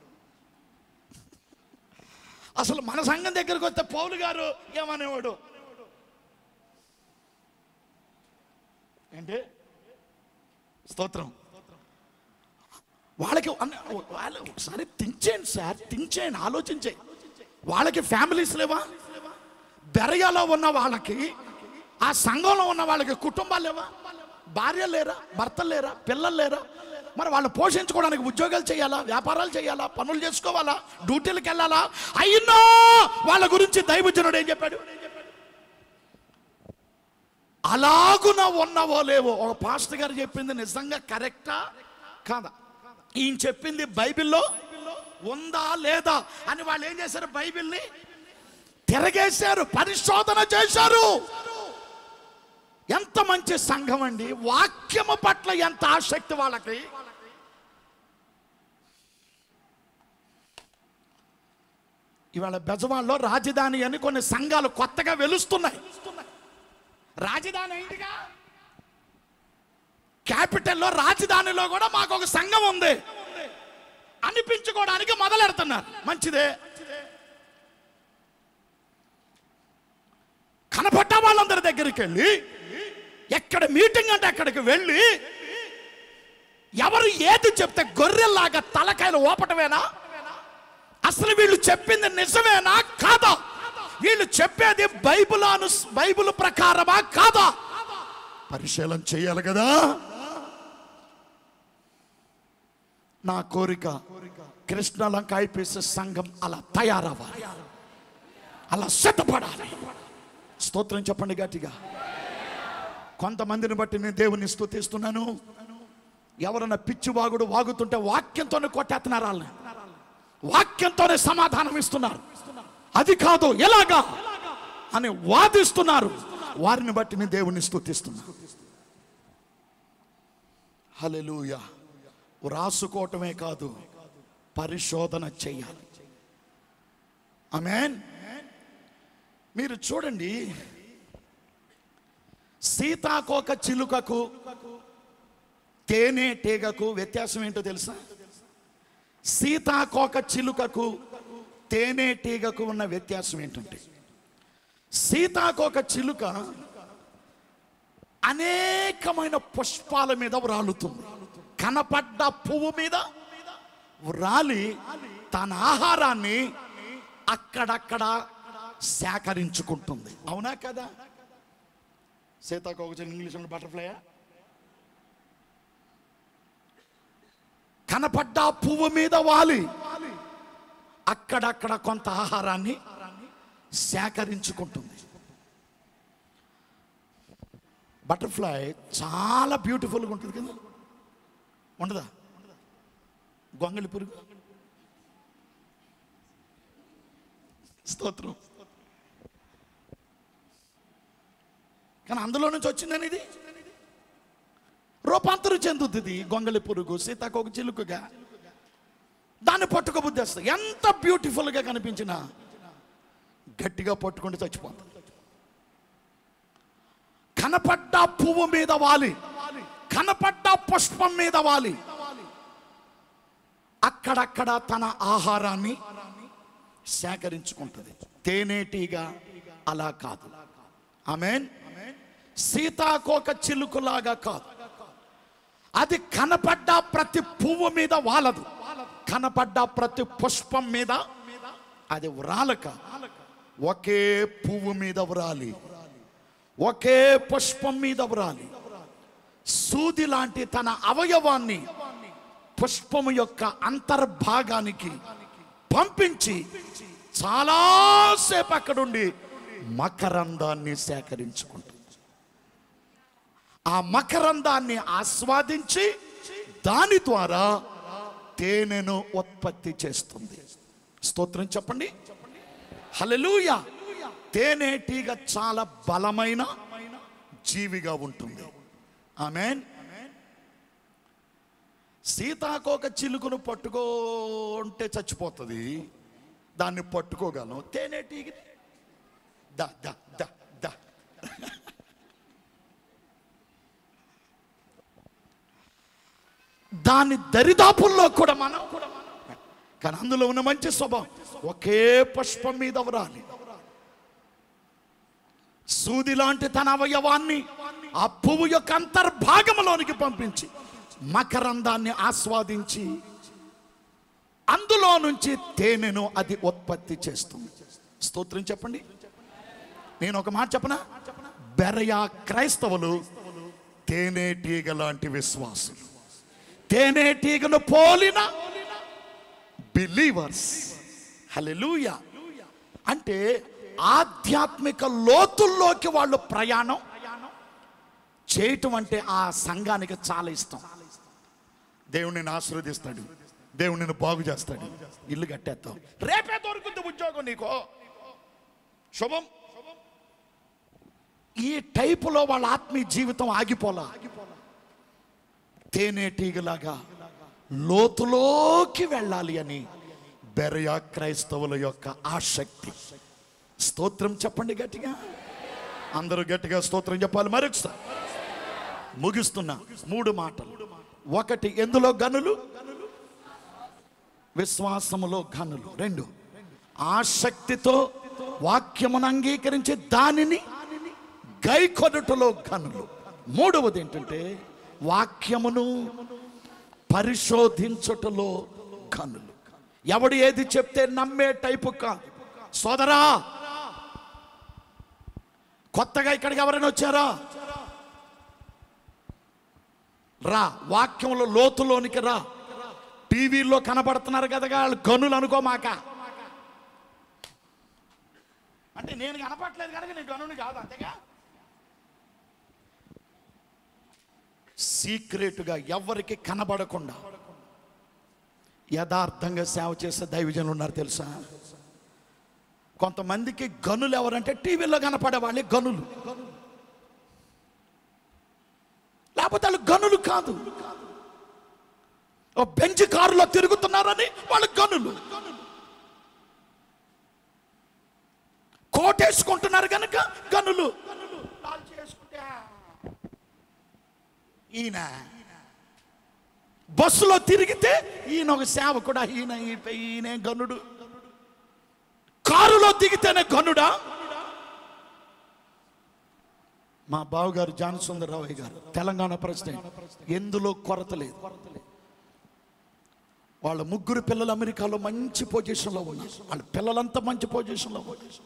అసలు మన సంఘం దగ్గరకు వస్తే పౌలు గారు ఏమనేవాడు ఏంటి స్తోత్రం వాళ్ళకి అన్న- వాళ్ళు ఒకసారి తించేయండి సార్ తించేయండి ఆలోచించేయండి వాళ్ళకి ఫ్యామిలీస్ లేవా బెరయాలో ఉన్న వాళ్ళకి ఆ సంఘంలో ఉన్న వాళ్ళకి కుటుంబాలు లేవా భార్య లేరా భర్తలు లేరా పిల్లలు లేరా మరి వాళ్ళు పోషించుకోవడానికి ఉద్యోగాలు చేయాలా వ్యాపారాలు చేయాలా పనులు చేసుకోవాలా డ్యూటీలకు వెళ్ళాలా అయినా వాళ్ళ గురించి దైవజనుడు ఏం చెప్పాడు అలాగున ఉన్నవో లేవో ఒక పాస్టర్ గారు చెప్పింది నిజంగా కరెక్టా కాదా ఈయన చెప్పింది బైబిల్లో ఉందా లేదా అని వాళ్ళు ఏం చేశారు బైబిల్ని తిరగేశారు పరిశోధన చేశారు ఎంత మంచి సంఘం అండి వాక్యము పట్ల ఎంత ఆసక్తి వాళ్ళకి ఇవాళ బెజవాడలో రాజధాని అని కొన్ని సంఘాలు కొత్తగా వెలుస్తున్నాయి రాజధాని అయిందిగా క్యాపిటల్లో రాజధానిలో కూడా మాకు ఒక సంఘం ఉంది అనిపించుకోవడానికి మొదలెడుతున్నారు మంచిదే కనపడ్డ వాళ్ళందరి దగ్గరికి వెళ్ళి ఎక్కడ మీటింగ్ అంటే అక్కడికి వెళ్ళి ఎవరు ఏది చెప్తే గొర్రెల్లాగా తలకాయలు ఓపటమేనా అసలు వీళ్ళు చెప్పింది నిజమేనా కాదా వీళ్ళు చెప్పేది బైబిల్ అను బైబిల్ ప్రకారమా కాదా పరిశీలన చేయాలి కదా నా కోరిక కృష్ణలంక ఐపీఎస్ సంఘం అలా తయారవ్వాలి అలా సిద్ధపడాలి స్తోత్రం చెప్పండి గట్టిగా కొంతమందిని బట్టి నేను దేవుని స్తుతిస్తున్నాను ఎవరన్నా పిచ్చి వాగుడు వాగుతుంటే వాక్యంతోనే కొట్టేస్తున్నారు వాళ్ళని వాక్యంతోనే సమాధానం ఇస్తున్నారు అది కాదు ఎలాగా అని వాదిస్తున్నారు వారిని బట్టి నేను దేవుని స్తుతిస్తున్నా హల్లెలూయా రాసుకోవటమే కాదు పరిశోధన చేయాలి ఆమేన్ మీరు చూడండి సీతాకోక చిలుకకు తేనె తీగకు వ్యత్యాసం ఏంటో తెలుసా సీతాకోక చిలుకకు తేనె తీగకు ఉన్న వ్యత్యాసం ఏంటంటే సీతాకోక చిలుక అనేకమైన పుష్పాల మీద వ్రాలుతుంది కనపడ్డ పువ్వు మీద వ్రాలి తన ఆహారాన్ని అక్కడక్కడ సేకరించుకుంటుంది అవునా కదా సీతాకోక చిలుక ఇంగ్లీష్లో బటర్ఫ్లైయా కనపడ్డ పువ్వు మీద వాలి అక్కడక్కడ కొంత ఆహారాన్ని సేకరించుకుంటుంది బటర్ఫ్లై చాలా బ్యూటిఫుల్గా ఉంటుంది కదా ఉండదా గొంగళి పురుగు స్తోత్రం కానీ అందులో నుంచి వచ్చిందని ఇది రూపాంతరం చెందుతుంది గొంగళి పురుగు సీతాకోక చిలుకగా దాన్ని పట్టుకో బుద్ధేస్తుంది ఎంత బ్యూటిఫుల్గా కనిపించినా గట్టిగా పట్టుకుంటే చచ్చిపోతుంది కనపడ్డ పువ్వు మీద వాలి కనపడ్డ పుష్పం మీద వాలి అక్కడక్కడ తన ఆహారాన్ని సేకరించుకుంటుంది తేనేటిగా అలా కాదు ఆమెన్ సీతాకోక చిలుకులాగా కాదు అది కనపడ్డ ప్రతి పువ్వు మీద వాలదు కనపడ్డ ప్రతి పుష్పం మీద అది వ్రాలక ఒకే పువ్వు మీద వ్రాలి ఒకే పుష్పం మీద వ్రాలి సూది లాంటి తన అవయవాన్ని పుష్పము యొక్క అంతర్భాగానికి పంపించి చాలాసేపు అక్కడుండి మకరందాన్ని సేకరించుకుంటుంది ఆ మకరందాన్ని ఆస్వాదించి దాని ద్వారా తేనెను ఉత్పత్తి చేస్తుంది స్తోత్రం చెప్పండి హల్లెలూయా తేనెటీగ చాలా బలమైన జీవిగా ఉంటుంది ఆమెన్ సీతాకోక చిలుకను పట్టుకుంటే చచ్చిపోతుంది దాన్ని పట్టుకోగలం తేనెటీగని దా దా దా దా దాని దరిదాపుల్లో కూడా మనం కానీ అందులో ఉన్న మంచి స్వభావం ఒకే పుష్పం మీద వ్రాలి సూది లాంటి తన అవయవాన్ని ఆ పువ్వు యొక్క అంతర్భాగంలోనికి పంపించి మకరందాన్ని ఆస్వాదించి అందులో నుంచి తేనెను అది ఉత్పత్తి చేస్తుంది స్తోత్రం చెప్పండి నేను ఒక మాట చెప్పనా బెరయా క్రైస్తవులు తేనెటీగ లాంటి విశ్వాసులు తేనెటీగను పోలిన బిలీవర్స్ హల్లెలూయా అంటే ఆధ్యాత్మిక లోతుల్లోకి వాళ్ళు ప్రయాణం చేయటం అంటే ఆ సంఘానికి చాలా ఇష్టం దేవుడిని ఆశీర్వదిస్తాడు దేవుడు నిన్ను బాగు చేస్తాడు ఇల్లు కట్టేస్తావు రేపే దొరుకుతుంది ఉద్యోగం నీకు శుభం ఈ టైపులో వాళ్ళ ఆత్మీయ జీవితం ఆగిపోలా తేనెటీగలాగా లోతులోకి వెళ్ళాలి అని బెరయా క్రైస్తవుల యొక్క ఆసక్తి స్తోత్రం చెప్పండి గట్టిగా అందరూ గట్టిగా స్తోత్రం చెప్పాలి మరొకసారి ముగిస్తున్నా మూడు మాటలు ఒకటి ఎందులో గనులు విశ్వాసములో గనులు రెండు ఆసక్తితో వాక్యమును అంగీకరించి దానిని గైకొనుటలో గనులు మూడవది ఏంటంటే వాక్యమును పరిశోధించుటలో గనులు ఎవడు ఏది చెప్తే నమ్మే టైపు కాదు సోదరా కొత్తగా ఇక్కడికి ఎవరైనా వచ్చారా రా వాక్యంలో లోతులోనికి రా టీవీలో కనబడుతున్నారు కదా వాళ్ళు గనులు అనుకోమాక అంటే నేను కనపట్లేదు కనుక నేను గనుని కాదు అంతేగా సీక్రెట్గా ఎవరికి కనబడకుండా యథార్థంగా సేవ చేసే దైవజనులు ఉన్నారు తెలుసా కొంతమందికి గనులు ఎవరంటే టీవీలో కనపడే వాళ్ళే గనులు లేకపోతే వాళ్ళు గనులు కాదు ఓ బెంచ్ కారులో తిరుగుతున్నారని వాళ్ళు గనులు కోటేసుకుంటున్నారు కనుక గనులు లాల్ చేసుకుంటే ఈయన బస్సులో తిరిగితే ఈయన ఒక సేవకుడా ఈయన ఈ- ఈయనే గనుడు కారులో దిగితేనే గనుడా మా బావగారు జాన్ సుందరరావు గారు తెలంగాణ ప్రెసిడెంట్ ఎందులో కొరత లేదు వాళ్ళ ముగ్గురు పిల్లలు అమెరికాలో మంచి పొజిషన్లో ఉన్నారు వాళ్ళ పిల్లలంతా మంచి పొజిషన్లో ఉన్నారు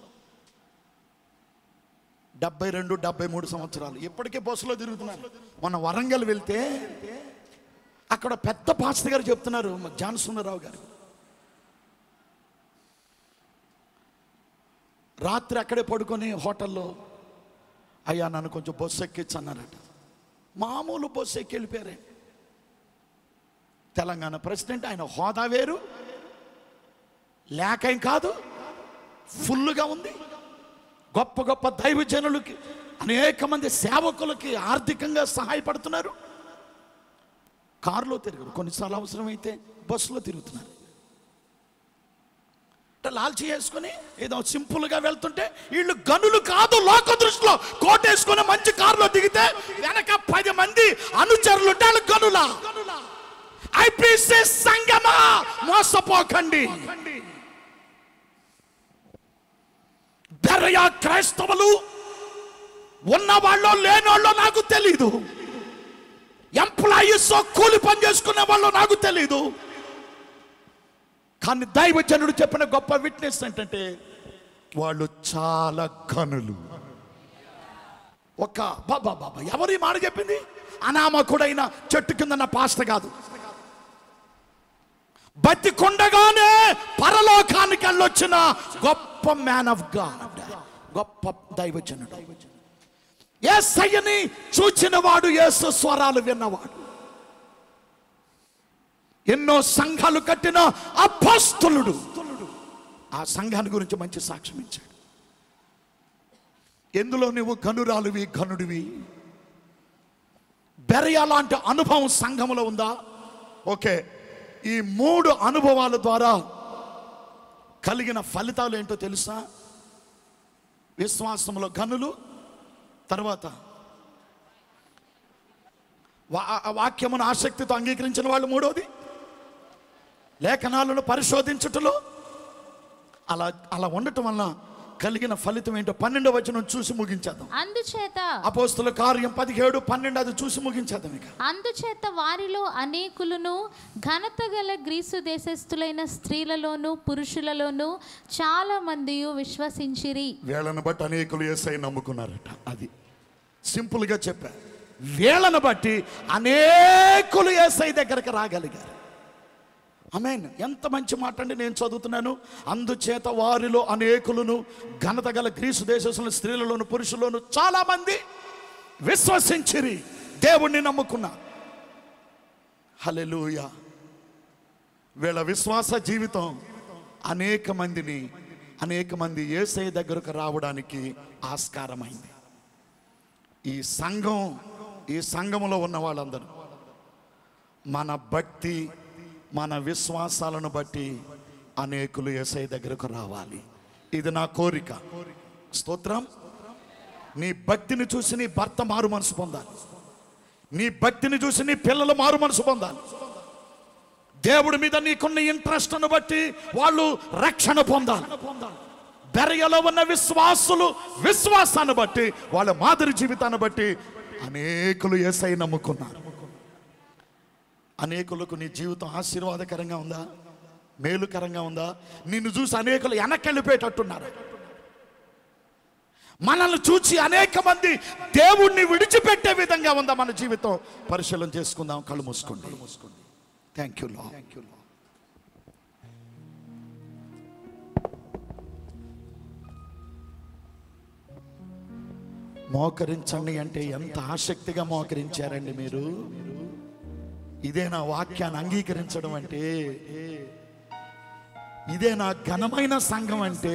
డెబ్బై రెండు డెబ్బై మూడు సంవత్సరాలు ఇప్పటికే బస్సులో తిరుగుతున్నారు మన వరంగల్ వెళ్తే అక్కడ పెద్ద పాస్టర్ గారు చెప్తున్నారు మా జాన్ సుందరరావు గారు రాత్రి అక్కడే పడుకొని హోటల్లో అయ్యా నన్ను కొంచెం బస్సు ఎక్కించు అన్నారట మామూలు బస్సు ఎక్కి వెళ్ళిపోయారే తెలంగాణ ప్రెసిడెంట్ ఆయన హోదా వేరు లేకేం కాదు ఫుల్గా ఉంది గొప్ప గొప్ప దైవజనులకి అనేక మంది సేవకులకి ఆర్థికంగా సహాయపడుతున్నారు కారులో తిరగరు కొన్నిసార్లు అవసరమైతే బస్సులో తిరుగుతున్నారు అంటే లాల్చి వేసుకొని ఏదో సింపుల్గా వెళ్తుంటే వీళ్ళు గనులు కాదు లోక దృష్టిలో కోటేసుకొని మంచి కారులో దిగితే వెనక పది మంది అనుచరులు ఉంటే వాళ్ళు గనులా ఐపీసీ సంగమా మోసపోకండి బెరయా క్రైస్తవులు ఉన్నవాళ్ళో లేనోళ్ళో నాకు తెలీదు ఎంప్లాయీస్ కూలి పని చేసుకునే వాళ్ళు నాకు తెలీదు కానీ దైవజనుడు చెప్పిన గొప్ప విట్నెస్ ఏంటంటే వాళ్ళు చాలా గనులు ఒక బాబా బాబా ఎవరు ఈ మాట చెప్పింది అనామకుడైన చెట్టు కింద నా పాస్త కాదు బతికుండగానే పరలోకానికి వెళ్ళొచ్చిన గొప్ప మ్యాన్ ఆఫ్ గాడ్ గొప్ప దైవజనుడు ఏసయ్యని చూచిన వాడు యేసు స్వరాలు విన్నవాడు ఎన్నో సంఘాలు కట్టిన అపస్తులుడు ఆ సంఘాన్ని గురించి మంచి సాక్ష్యం ఇచ్చాడు ఎందులో నువ్వు గనురాలువి గనుడివి బెరయ లాంటి అనుభవం సంఘములో ఉందా ఓకే ఈ మూడు అనుభవాల ద్వారా కలిగిన ఫలితాలు ఏంటో తెలుసా విశ్వాసంలో గనులు తర్వాత వా- ఆ వాక్యమును ఆసక్తితో అంగీకరించిన వాళ్ళు మూడోది లేఖనాలను పరిశోధించుటలో అలా అలా ఉండటం వల్ల కలిగిన ఫలితం ఏంటో పన్నెండవ వచనం చూసి ముగించేద్దాం అందుచేత అపోస్తుల కార్యం పదిహేడు పన్నెండు అది చూసి ముగించేద్దాం ఇక అందుచేత వారిలో అనేకులను ఘనత గల గ్రీసు దేశస్థులైన స్త్రీలలోను పురుషులలోను చాలా మంది విశ్వసించిరి వేళను బట్టి అనేకులు ఏసై నమ్ముకున్నారట అది సింపుల్గా చెప్పా వేళను బట్టి అనేకులు ఏసై దగ్గరకు రాగలిగారు అమేన్ ఎంత మంచి మాట అండి నేను చదువుతున్నాను అందుచేత వారిలో అనేకులను ఘనత గల గ్రీసు దేశంలో స్త్రీలలోను పురుషులను చాలా మంది విశ్వసించిరి దేవుణ్ణి నమ్ముకున్నారు హల్లెలూయా వీళ్ళ విశ్వాస జీవితం అనేక మందిని అనేక మంది ఏసై దగ్గరకు రావడానికి ఆస్కారమైంది ఈ సంఘం ఈ సంఘములో ఉన్న వాళ్ళందరూ మన భక్తి మన విశ్వాసాలను బట్టి అనేకులు ఏసై దగ్గరకు రావాలి ఇది నా కోరిక స్తోత్రం నీ భక్తిని చూసి నీ భర్త మారు మనసు పొందాలి నీ భక్తిని చూసి నీ పిల్లలు మారు మనసు పొందాలి దేవుడి మీద నీకున్న ఇంట్రెస్ట్ను బట్టి వాళ్ళు రక్షణ పొందాలి బెరయలో ఉన్న విశ్వాసులు విశ్వాసాన్ని బట్టి వాళ్ళ మాదిరి జీవితాన్ని బట్టి అనేకులు ఏసై నమ్ముకున్నారు అనేకులకు నీ జీవితం ఆశీర్వాదకరంగా ఉందా మేలుకరంగా ఉందా నిన్ను చూసి అనేకులు వెనకెళ్ళిపోయేటట్టున్నారు మనల్ని చూసి అనేక మంది దేవుణ్ణి విడిచిపెట్టే విధంగా ఉందా మన జీవితం పరిశీలన చేసుకుందాం కళ్ళు మూసుకోండి థ్యాంక్ యూ లా థ్యాంక్ యూ మోకరించండి అంటే ఎంత ఆసక్తిగా మోకరించారండి మీరు ఇదే నా వాక్యాన్ని అంగీకరించడం అంటే ఇదే నా ఘనమైన సంఘం అంటే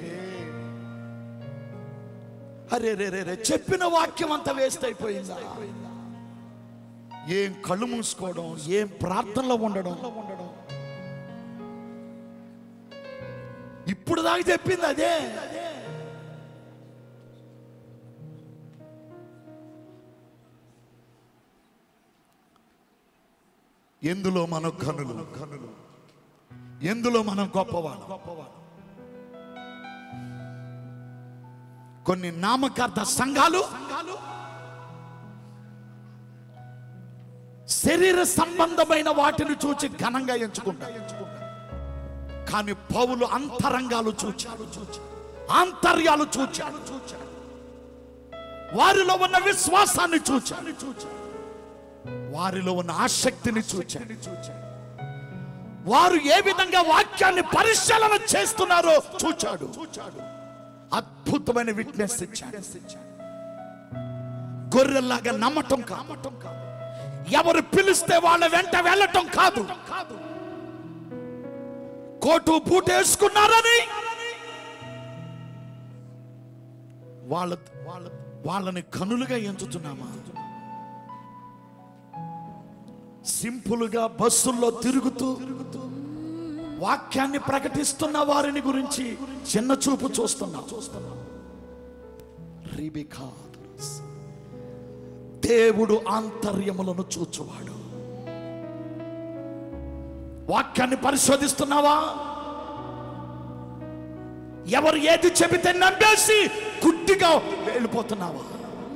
అరే రే రే రే చెప్పిన వాక్యం అంతా వేస్ట్ అయిపోయిందా ఏం కళ్ళు మూసుకోవడం ఏం ప్రార్థనలో ఉండడం ఇప్పుడు దాకా చెప్పింది అదే ఎందులో మనం ఘనులు ఘనులు ఎందులో మనం గొప్పవాళ్ళం గొప్పవాళ్ళం కొన్ని నామకార్థ సంఘాలు శరీర సంబంధమైన వాటిని చూచి ఘనంగా ఎంచుకుంటారు కానీ పౌలు అంతరంగాలు చూచాడు ఆంతర్యాలు చూచాడు వారిలో ఉన్న విశ్వాసాన్ని చూచాడు వారిలో ఉన్న ఆసక్తిని చూచాడు వారు ఏ విధంగా వాక్యాన్ని పరిశీలన చేస్తున్నారో చూచాడు అద్భుతమైన విట్నెస్ ఇచ్చాడు గొర్రెల్లాగా నమ్మటం కామటం కాదు ఎవరు పిలిస్తే వాళ్ళ వెంట వెళ్ళటం కాదు కోటు బూట వేసుకున్నారని వాళ్ళ వాళ్ళ వాళ్ళని కనులుగా ఎంచుతున్నామా సింపుల్గా బస్సుల్లో తిరుగుతూ వాక్యాన్ని ప్రకటిస్తున్న వారిని గురించి చిన్న చూపు చూస్తున్నా చూస్తున్నా రిబికాదరస్. దేవుడు ఆంతర్యములను చూచువాడు వాక్యాన్ని పరిశోధిస్తున్నావా ఎవరు ఏది చెబితే నమ్మేసి గుడ్డిగా వెళ్ళిపోతున్నావా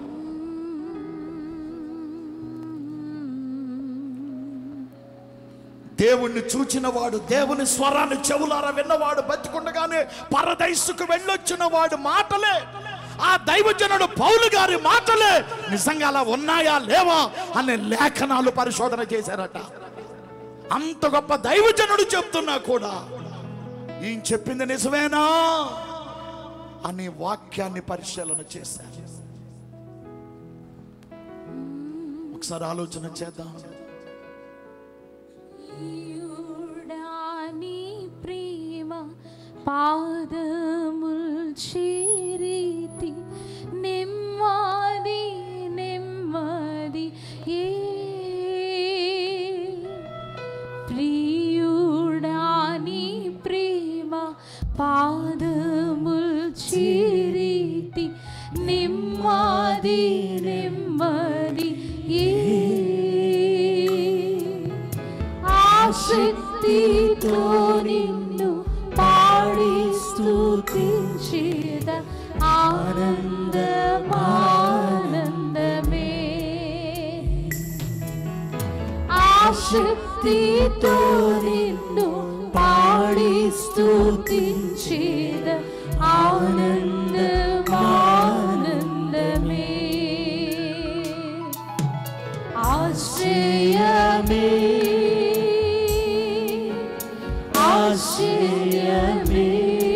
దేవుణ్ణి చూచిన వాడు దేవుని స్వరాన్ని చెవులారా విన్నవాడు బతికుండగానే పరదైసుకు వెళ్ళొచ్చిన వాడు మాటలే ఆ దైవజనుడు పౌలు గారి మాటలే నిజంగా అలా ఉన్నాయా లేవా అనే లేఖనాలు పరిశోధన చేశారట అంత గొప్ప దైవజనుడు చెప్తున్నా కూడా ఈయన చెప్పింది నిజమేనా అనే వాక్యాన్ని పరిశీలన చేశారు ఒకసారి ఆలోచన చేద్దాం ప్రియుడాని ప్రేమ పాదముల్ చేరితి నెమ్మది నెమ్మది ఏ ప్రియుడాని ప్రేమ పాదముల్ చేరితి నెమ్మది నెమ్మది ఏ ఆసక్తితో నిన్ను పాడి స్తుతించేద ఆనందమానందమే ఆసక్తితో నిన్ను పాడి స్తుతించేద ఆనందమానందమే ఆశ్రయమే ఆశ్రయమే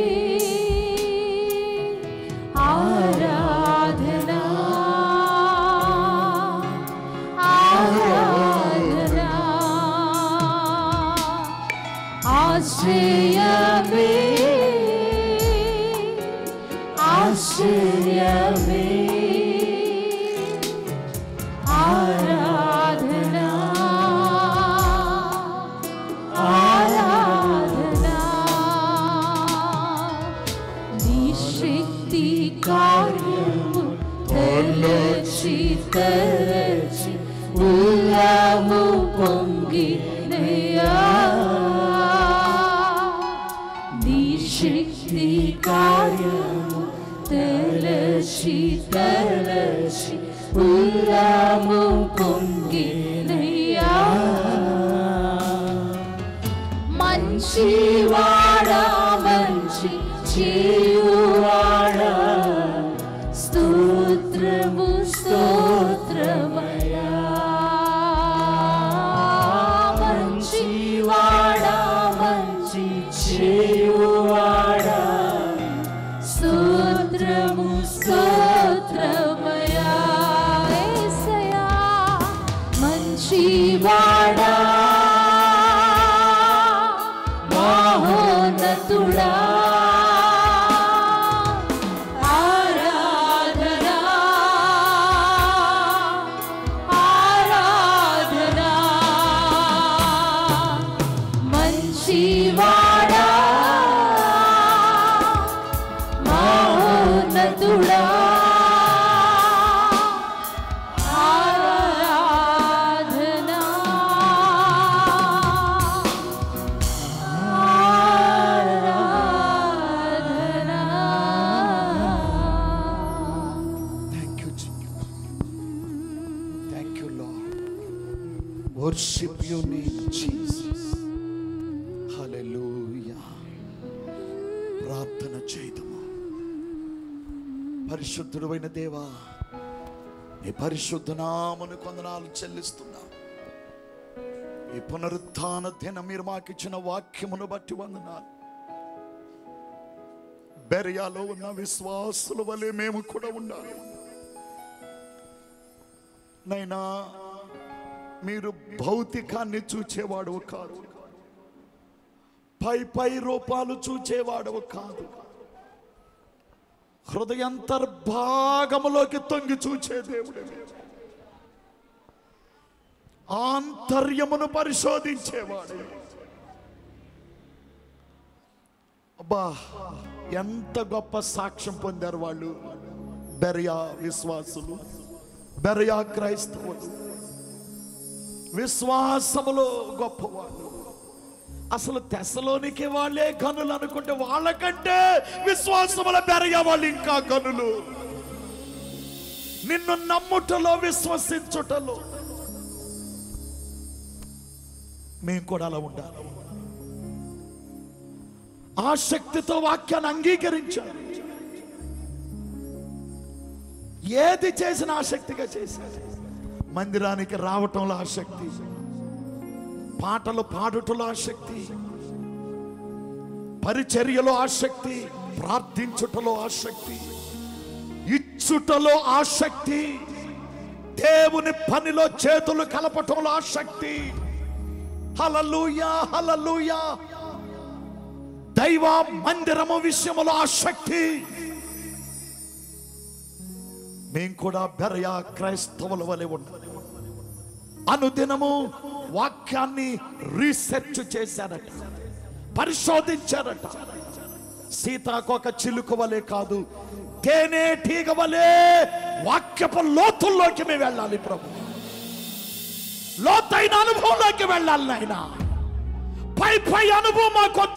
ఆరాధనా ఆరాధనా ఆశ్రయమే ఆశ్రయమే ఆరాధనా ఆరాధనా నీ శక్తి కార్యము తలచి తలచి ఉల్లాము పొంగి నీ శక్తి కార్యము తలచి తలచి ఉల్లాము పొంగి మంచివాడా మంచి చేయువాడా స్తోత్రము స్తోత్రమయా మంచివాడా మంచి చేయువాడా స్తోత్రము స్తోత్రమయా యేసయ్యా మంచివాడా మహోన్నతుడా ఆరాధనా ఆరాధనా మంచివాడా మహోన్నతుడా ఆరాధనా Thank you, Jesus. Thank you, Lord. Worship your name, Jesus. Hallelujah. ప్రార్థన చేయదము పరిశుద్ధుడైన దేవా నీ పరిశుద్ధ నామను కొందనాలు చెల్లిస్తున్నాం ఈ పునరుత్థాన దినం మీరు మాకిచ్చిన వాక్యమును బట్టి వందనాలు బెరియాలో ఉన్న విశ్వాసుల వలె మేము కూడా ఉండాలి నైనా మీరు భౌతికాన్ని చూచేవాడు కాదు పై పై రూపాలు చూచేవాడు కాదు హృదయంతర్భాగములోకి తొంగి చూచే దేవుడే మీరు. ఆంతర్యమును పరిశోధించేవాడు అబ్బా ఎంత గొప్ప సాక్ష్యం పొందారు వాళ్ళు బెరియా విశ్వాసులు బెరియా క్రైస్తవులు విశ్వాసములో గొప్పవాళ్ళు అసలు తెసలోనికి వాళ్ళే గనులు అనుకుంటే వాళ్ళకంటే విశ్వాసముల బెరయ వాళ్ళు ఇంకా గనులు నిన్ను నమ్ముటలో విశ్వసించుటలో మేము కూడా అలా ఉండాలి ఆ శక్తితో వాక్యాన్ని అంగీకరించాలి ఏది చేసిన ఆసక్తిగా చేశారు మందిరానికి రావటంలో ఆసక్తి పాటలు పాడుటలో ఆసక్తి పరిచర్యలో ఆసక్తి ప్రార్థించుటలో ఆసక్తి ఇచ్చుటలో ఆసక్తి దేవుని పనిలో చేతులు కలపటంలో ఆసక్తి హలలుయా హలలుయా దైవ మందిరము విషయములో ఆసక్తి మేము కూడా బెరయా క్రైస్తవుల వలె ఉండాలి అనుదినము వాక్యాన్ని రీసెర్చ్ చేశారట పరిశోధించారట సీతాకొక చిలుక వలె కాదు తేనెటీగ వలె వాక్యపు లోతుల్లోకి మేము వెళ్ళాలి ప్రభు లోతైన అనుభవంలోకి వెళ్ళాలి నాయన పై పై అనుభవం మాకు